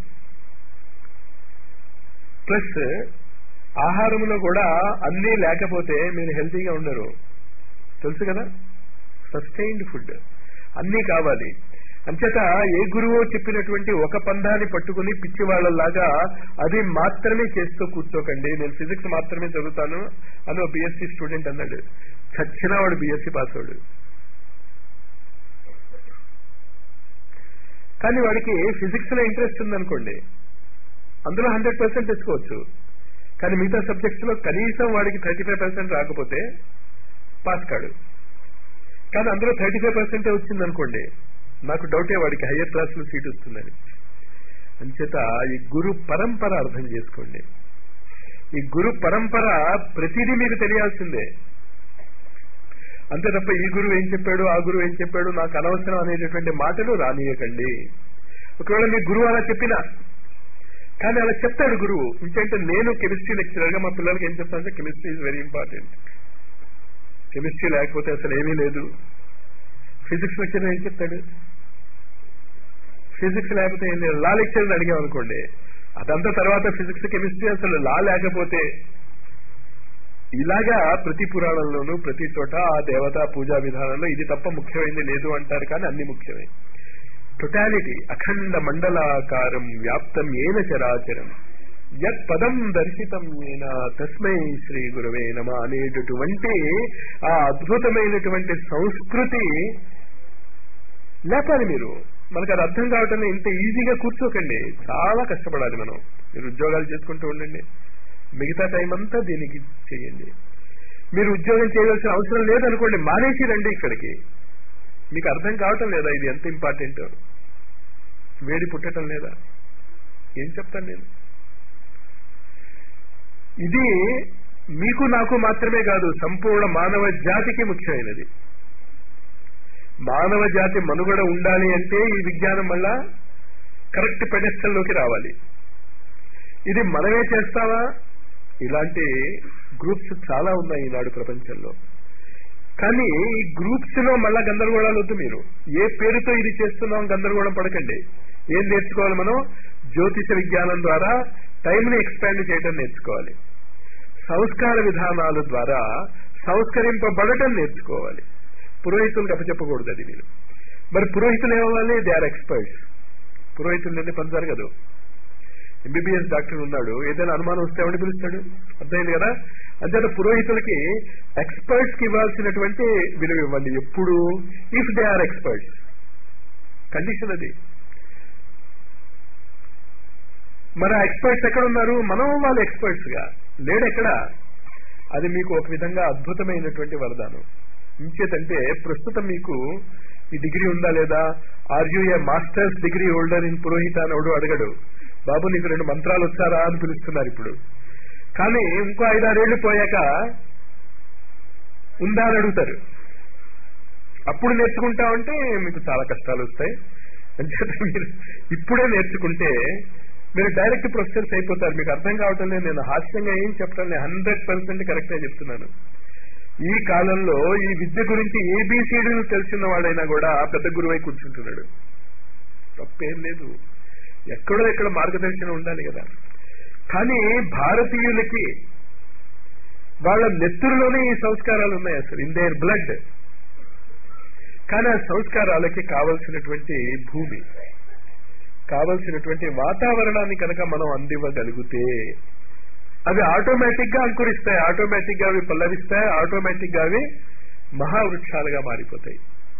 ప్లస్ ఆహారంలో కూడా అన్నీ లేకపోతే మీరు హెల్తీగా ఉండరు తెలుసు కదా సస్టైన్డ్ ఫుడ్ అన్నీ కావాలి అంచేత ఏ గురువు చెప్పినటువంటి ఒక పందాన్ని పట్టుకుని పిచ్చి వాళ్ళలాగా అది మాత్రమే చేస్తూ కూర్చోకండి నేను ఫిజిక్స్ మాత్రమే చదువుతాను అని ఒక బీఎస్సీ స్టూడెంట్ అన్నాడు చచ్చినా వాడు బీఎస్సీ పాస్ అవడు కానీ వాడికి ఫిజిక్స్ లో ఇంట్రెస్ట్ ఉందనుకోండి అందులో హండ్రెడ్ పర్సెంట్ తెచ్చుకోవచ్చు కానీ మిగతా సబ్జెక్ట్స్ లో కనీసం వాడికి థర్టీ ఫైవ్ పర్సెంట్ రాకపోతే పాస్ కాడు కానీ అందులో థర్టీ ఫైవ్ పర్సెంటే వచ్చిందనుకోండి నాకు డౌటే వాడికి హయ్యర్ క్లాస్ లో సీట్ వస్తుందని అంచేత ఈ గురు పరంపర అర్థం చేసుకోండి ఈ గురు పరంపర ప్రతిదీ మీకు తెలియాల్సిందే అంతే తప్ప ఈ గురువు ఏం చెప్పాడు ఆ గురువు ఏం చెప్పాడు నాకు అనవసరం అనేటటువంటి మాటలు రానియకండి ఒకవేళ మీ గురువు అలా చెప్పినా కానీ అలా చెప్తాడు గురువు ఇంకంటే నేను కెమిస్ట్రీ లెక్చరర్ గా మా పిల్లలకి ఏం చెప్తానంటే chemistry is very important chemistry లేకపోతే అసలు ఏమీ లేదు ఫిజిక్స్ లెక్చర్ ఏం చెప్తాడు ఫిజిక్స్ లేకపోతే ఏం లేదు లా లెక్చర్ అడిగాం అనుకోండి అదంతా తర్వాత ఫిజిక్స్ కెమిస్ట్రీ అసలు లా లేకపోతే ఇలాగా ప్రతి పురాణంలోనూ ప్రతి చోట ఆ దేవతా పూజా విధానంలో ఇది తప్ప ముఖ్యమైనది లేదు అంటారు కానీ అన్ని ముఖ్యమే టొటాలిటీ అఖండ మండలాకారం వ్యాప్తం ఏన చరాచరం యత్ పదం దర్శితం ఏన తస్మై శ్రీ గురవే నమ అనేటటువంటి ఆ అద్భుతమైనటువంటి సంస్కృతి లేపాలి మీరు మనకు అది అర్థం కావటం ఇంత ఈజీగా కూర్చోకండి చాలా కష్టపడాలి మనం మీరు ఉద్యోగాలు చేసుకుంటూ ఉండండి మిగతా టైం అంతా దీనికి చేయండి మీరు ఉద్యోగం చేయవలసిన అవసరం లేదనుకోండి మానేసి రండి ఇక్కడికి మీకు అర్థం కావటం లేదా ఇది ఎంత ఇంపార్టెంట్ వేడి పుట్టడం లేదా ఏం చెప్తాను నేను ఇది మీకు నాకు మాత్రమే కాదు సంపూర్ణ మానవ జాతికి ముఖ్యమైనది మానవ జాతి మనుగడ ఉండాలి అంటే ఈ విజ్ఞానం వల్ల కరెక్ట్ పెడెస్టల్లోకి రావాలి ఇది మనమే చేస్తావా ఇలాంటి గ్రూప్స్ చాలా ఉన్నాయి ఈనాడు ప్రపంచంలో కానీ ఈ గ్రూప్స్ లో మళ్ళా గందరగోళాలు వద్దు మీరు ఏ పేరుతో ఇది చేస్తున్నాం గందరగోళం పడకండి ఏం నేర్చుకోవాలి మనం జ్యోతిష విజ్ఞానం ద్వారా టైంని ఎక్స్పాండ్ చేయడం నేర్చుకోవాలి సంస్కార విధానాల ద్వారా సంస్కరింపబడటం నేర్చుకోవాలి పురోహితులకు అప్పచెప్పకూడదు అది మీరు మరి పురోహితులు ఏమవ్వాలి దే ఆర్ ఎక్స్పర్ట్స్ పురోహితులు నిన్న పని జరగదు ఎంబీబీఎస్ డాక్టర్ ఉన్నాడు ఏదైనా అనుమానం వస్తే ఎవరిని పిలుస్తాడు అర్థమైంది కదా అంతేత పురోహితులకి ఎక్స్పర్ట్స్ కి ఇవ్వాల్సినటువంటి విలువ ఇవ్వండి ఎప్పుడు if they are experts condition అది మరి ఆ ఎక్స్పర్ట్స్ ఎక్కడ ఉన్నారు మనం వాళ్ళు ఎక్స్పర్ట్స్ గా లేడెక్కడ అది మీకు ఒక విధంగా అద్భుతమైనటువంటి వరదానం ఇంచేతంటే ప్రస్తుతం మీకు ఈ డిగ్రీ ఉందా లేదా are you a masters degree holder in పురోహిత అని ఎవడు అడగడు బాబు నీకు రెండు మంత్రాలు వచ్చారా అని పిలుస్తున్నారు ఇప్పుడు కానీ ఇంకో ఐదారేళ్లు పోయాక ఉందా అని అడుగుతారు అప్పుడు నేర్చుకుంటామంటే మీకు చాలా కష్టాలు వస్తాయి అంచేత మీరు ఇప్పుడే నేర్చుకుంటే మీరు డైరెక్ట్ ప్రొఫెసర్స్ అయిపోతారు మీకు అర్థం కావటం లేదు నేను హాస్యంగా ఏం చెప్పడం లేదు హండ్రెడ్ పర్సెంట్ కరెక్ట్గా చెప్తున్నాను ఈ కాలంలో ఈ విద్య గురించి ఏబిసిడీలు తెలిసిన వాడైనా కూడా పెద్ద గురువై కూర్చుంటున్నాడు తప్పేం లేదు ఎక్కడో ఎక్కడ మార్గదర్శనం ఉండాలి కదా కానీ భారతీయులకి వాళ్ళ నెత్తురులోనే ఈ సంస్కారాలు ఉన్నాయి అసలు ఇన్ దేర్ బ్లడ్ కానీ ఆ సంస్కారాలకి కావలసినటువంటి భూమి కావలసినటువంటి వాతావరణాన్ని కనుక మనం అందివ్వగలిగితే అవి ఆటోమేటిక్ గా అంకురిస్తాయి ఆటోమేటిక్ గా అవి పల్లవిస్తాయి ఆటోమేటిక్ గా అవి మహావృక్షాలుగా మారిపోతాయి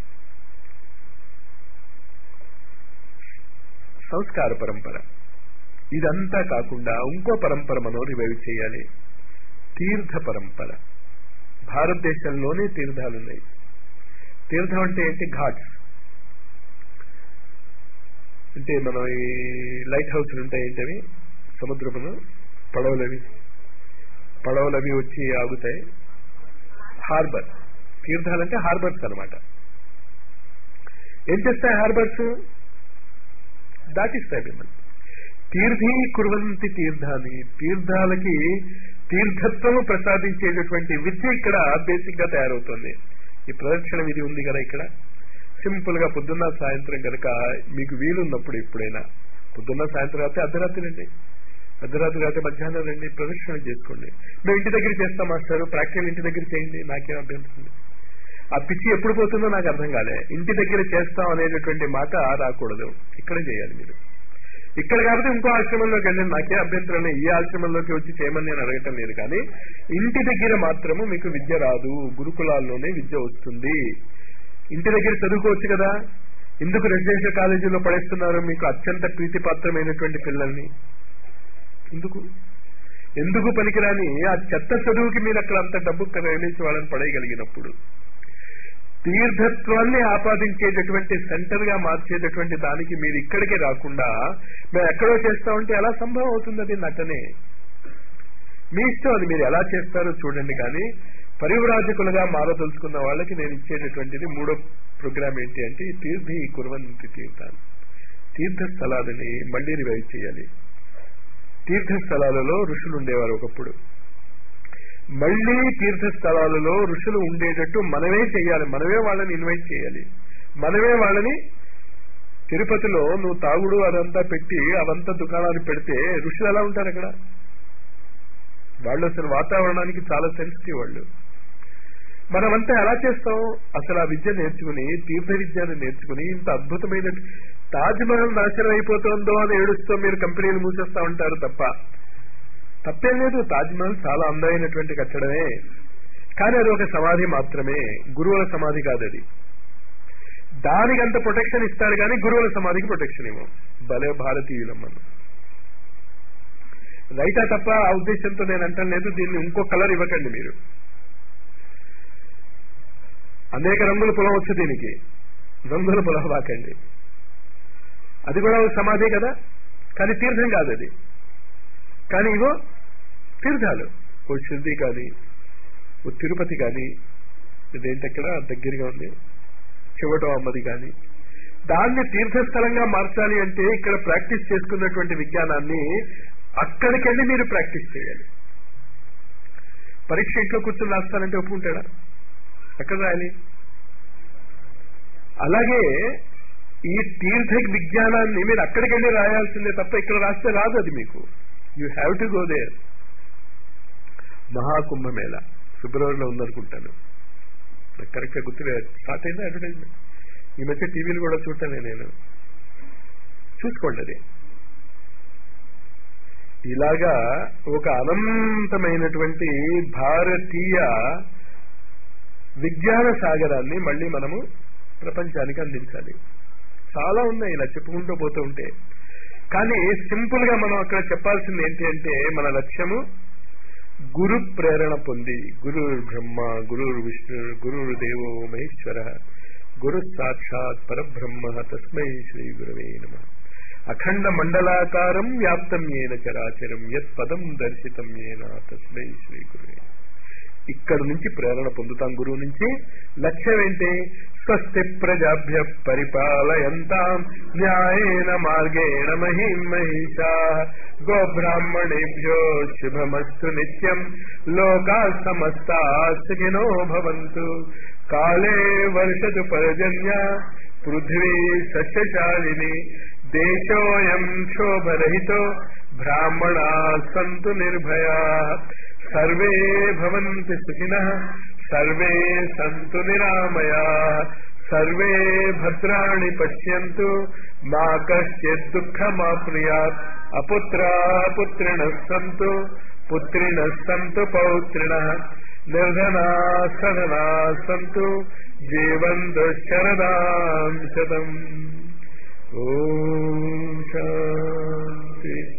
సంస్కార పరంపర ఇదంతా కాకుండా ఇంకో పరంపర మనం రివైవ్ చేయాలి తీర్థ పరంపర భారతదేశంలోనే తీర్థాలున్నాయి తీర్థం అంటే ఏంటి ఘాట్స్ అంటే మనం ఈ లైట్ హౌస్లు ఉంటాయి ఏంటవి సముద్రమును పడవలవి పడవలవి వచ్చి ఆగుతాయి హార్బర్ తీర్థాలంటే హార్బర్స్ అనమాట ఏం చేస్తాయి హార్బర్స్ దాటిస్తాయి మిమ్మల్ని తీర్థీ కురువంతి తీర్థాన్ని తీర్థాలకి తీర్థత్వము ప్రసాదించేటటువంటి విద్య ఇక్కడ బేసిక్ గా తయారవుతుంది ఈ ప్రదక్షిణ విధి ఉంది కదా ఇక్కడ సింపుల్ గా పొద్దున్న సాయంత్రం కనుక మీకు వీలున్నప్పుడు ఎప్పుడైనా పొద్దున్న సాయంత్రం అయితే అర్ధరాత్రి రండి అర్ధరాత్రి అయితే మధ్యాహ్నం రండి ప్రదక్షిణ చేసుకోండి మేము ఇంటి దగ్గర చేస్తాం మాస్టర్ ప్రాక్టికల్ ఇంటి దగ్గర చేయండి నాకేం అభ్యంతరం ఆ పిచ్చి ఎప్పుడు పోతుందో నాకు అర్థం కాలే ఇంటి దగ్గర చేస్తాం అనేటటువంటి మాట రాకూడదు ఇక్కడే చేయాలి మీరు ఇక్కడ కాబట్టి ఇంకో ఆశ్రమంలోకి వెళ్ళండి నాకే అభ్యంతరం లేదు. ఈ ఆశ్రమంలోకి వచ్చి చేయమని నేను అడగటం లేదు కానీ ఇంటి దగ్గర మాత్రము మీకు విద్య రాదు గురుకులాల్లోనే విద్య వస్తుంది ఇంటి దగ్గర చదువుకోవచ్చు కదా ఎందుకు రెసిడెన్షియల్ కాలేజీలో పడేస్తున్నారు మీకు అత్యంత ప్రీతిపాత్రమైనటువంటి పిల్లల్ని ఎందుకు ఎందుకు పనికిరాని ఆ చెత్త చదువుకి మీరు అక్కడ అంత డబ్బు కలిగించి వాళ్ళని పడేయగలిగినప్పుడు తీర్థత్వాన్ని ఆపాదించేటటువంటి సెంటర్ గా మార్చేటటువంటి దానికి మీరు ఇక్కడికి రాకుండా మేము ఎక్కడో చేస్తామంటే ఎలా సంభవం అవుతుంది అది నటనే మీ ఇష్టం అది మీరు ఎలా చేస్తారో చూడండి కానీ పరివ్రాజకులుగా మారదలుచుకున్న వాళ్ళకి నేను ఇచ్చేటటువంటిది మూడో ప్రోగ్రామ్ ఏంటి అంటే ఈ తీర్థి కురవంతి తీర్థాలు తీర్థస్థలాలని మళ్ళీ రివైవ్ చేయాలి తీర్థస్థలాలలో ఋషులు ఉండేవారు ఒకప్పుడు మళ్ళీ తీర్థస్థలాలలో ఋషులు ఉండేటట్టు మనమే చేయాలి మనమే వాళ్ళని ఇన్వైట్ చేయాలి మనమే వాళ్ళని తిరుపతిలో నువ్వు తాగుడు అదంతా పెట్టి అవంతా దుకాణాలు పెడితే ఋషులు ఎలా ఉంటారు అక్కడ వాళ్ళు అసలు వాతావరణానికి చాలా సెన్సిటివ్ వాళ్ళు మనమంతా ఎలా చేస్తాం అసలు ఆ విద్య నేర్చుకుని తీర్థ విద్యను నేర్చుకుని ఇంత అద్భుతమైన తాజ్ మహల్ నాశనం అయిపోతుందో అని ఏడుస్తూ మీరు కంపెనీలు మూసేస్తా ఉంటారు తప్ప తప్పేం లేదు తాజ్ మహల్ చాలా అందమైనటువంటి కట్టడమే కానీ అది ఒక సమాధి మాత్రమే గురువుల సమాధి కాదు అది దానికి అంత ప్రొటెక్షన్ ఇస్తారు కానీ గురువుల సమాధికి ప్రొటెక్షన్ ఇవ్వం భలే భారతీయులం మనం రైటా తప్ప ఆ ఉద్దేశంతో నేను అంటలేదు దీన్ని ఇంకో కలర్ ఇవ్వకండి మీరు అనేక రంగుల పొలం వచ్చు దీనికి రంగుల పొలం వాకండి అది కూడా ఒక సమాధి కదా కానీ తీర్థం కాదు అది కానీ ఇగో తీర్థాలు ఓ శుద్ధి కానీ ఓ తిరుపతి కానీ ఇదేంటక్కడ దగ్గరగా ఉంది చివటం అమ్మది కానీ దాన్ని తీర్థస్థలంగా మార్చాలి అంటే ఇక్కడ ప్రాక్టీస్ చేసుకున్నటువంటి విజ్ఞానాన్ని అక్కడికెళ్ళి మీరు ప్రాక్టీస్ చేయాలి పరీక్ష ఇంట్లో కూర్చొని రాస్తానంటే ఒప్పుకుంటాడా ఎక్కడ రాయాలి అలాగే ఈ తీర్థ విజ్ఞానాన్ని మీరు అక్కడికి వెళ్ళి రాయాల్సిందే తప్ప ఇక్కడ రాస్తే రాదు అది మీకు you have to go there Maha Kumbh Mela ఫిబ్రవరిలో ఉందనుకుంటాను నాకు కరెక్ట్గా గుర్తులేదు స్టార్ట్ అయిందా అడ్వర్టైజ్మెంట్ ఈ మధ్య టీవీలు కూడా చూడటమే నేను చూసుకోండి అది ఇలాగా ఒక అనంతమైనటువంటి భారతీయ విజ్ఞాన సాగరాన్ని మళ్ళీ మనము ప్రపంచానికి అందించాలి చాలా ఉన్నాయి ఇలా చెప్పుకుంటూ పోతూ ఉంటే కానీ సింపుల్ గా మనం అక్కడ చెప్పాల్సింది ఏంటి అంటే మన లక్ష్యము గురు ప్రేరణ పొంది గురు బ్రహ్మ గురు విష్ణు గురు దేవో మహేశ్వర గురు సాక్షాత్ పరబ్రహ్మ తస్మై శ్రీ గురవే నమ అఖండ మండలాకారం వ్యాప్తం ఏన చరాచరం యత్ పదం దర్శితం ఏన తస్మై శ్రీ గురువే ఇక్కడ నుంచి ప్రేరణ పొందుతాం గురువు నుంచి లక్ష్యం ఏంటి స్వస్తి ప్రజాభ్య పరిపాలయంతాం న్యాయేన మార్గేణ మహిం మహిషా గోబ్రాహ్మణేభ్యో శుభమస్తు నిత్యం లోకా సమస్తా సుఖినో భవంతు కాలే వర్షతు పర్జన్య పృథ్వీ సస్యశాలిని దేశోయం క్షోభరహితో బ్రాహ్మణా సంతు నిర్భయా సర్వే భవంతి సుఖినః సర్వే సంతు నిరామయా సర్వే భద్రాణి పశ్యంతు మా కశ్చిత్ దుఃఖమాప్నుయాత్ అపుత్రా పుత్రిణ సంతు పుత్రిణ సంతు పౌత్రిణ నిర్ధనా సదనా సంతు జీవంతు శరదాం శతం ఓం శాంతి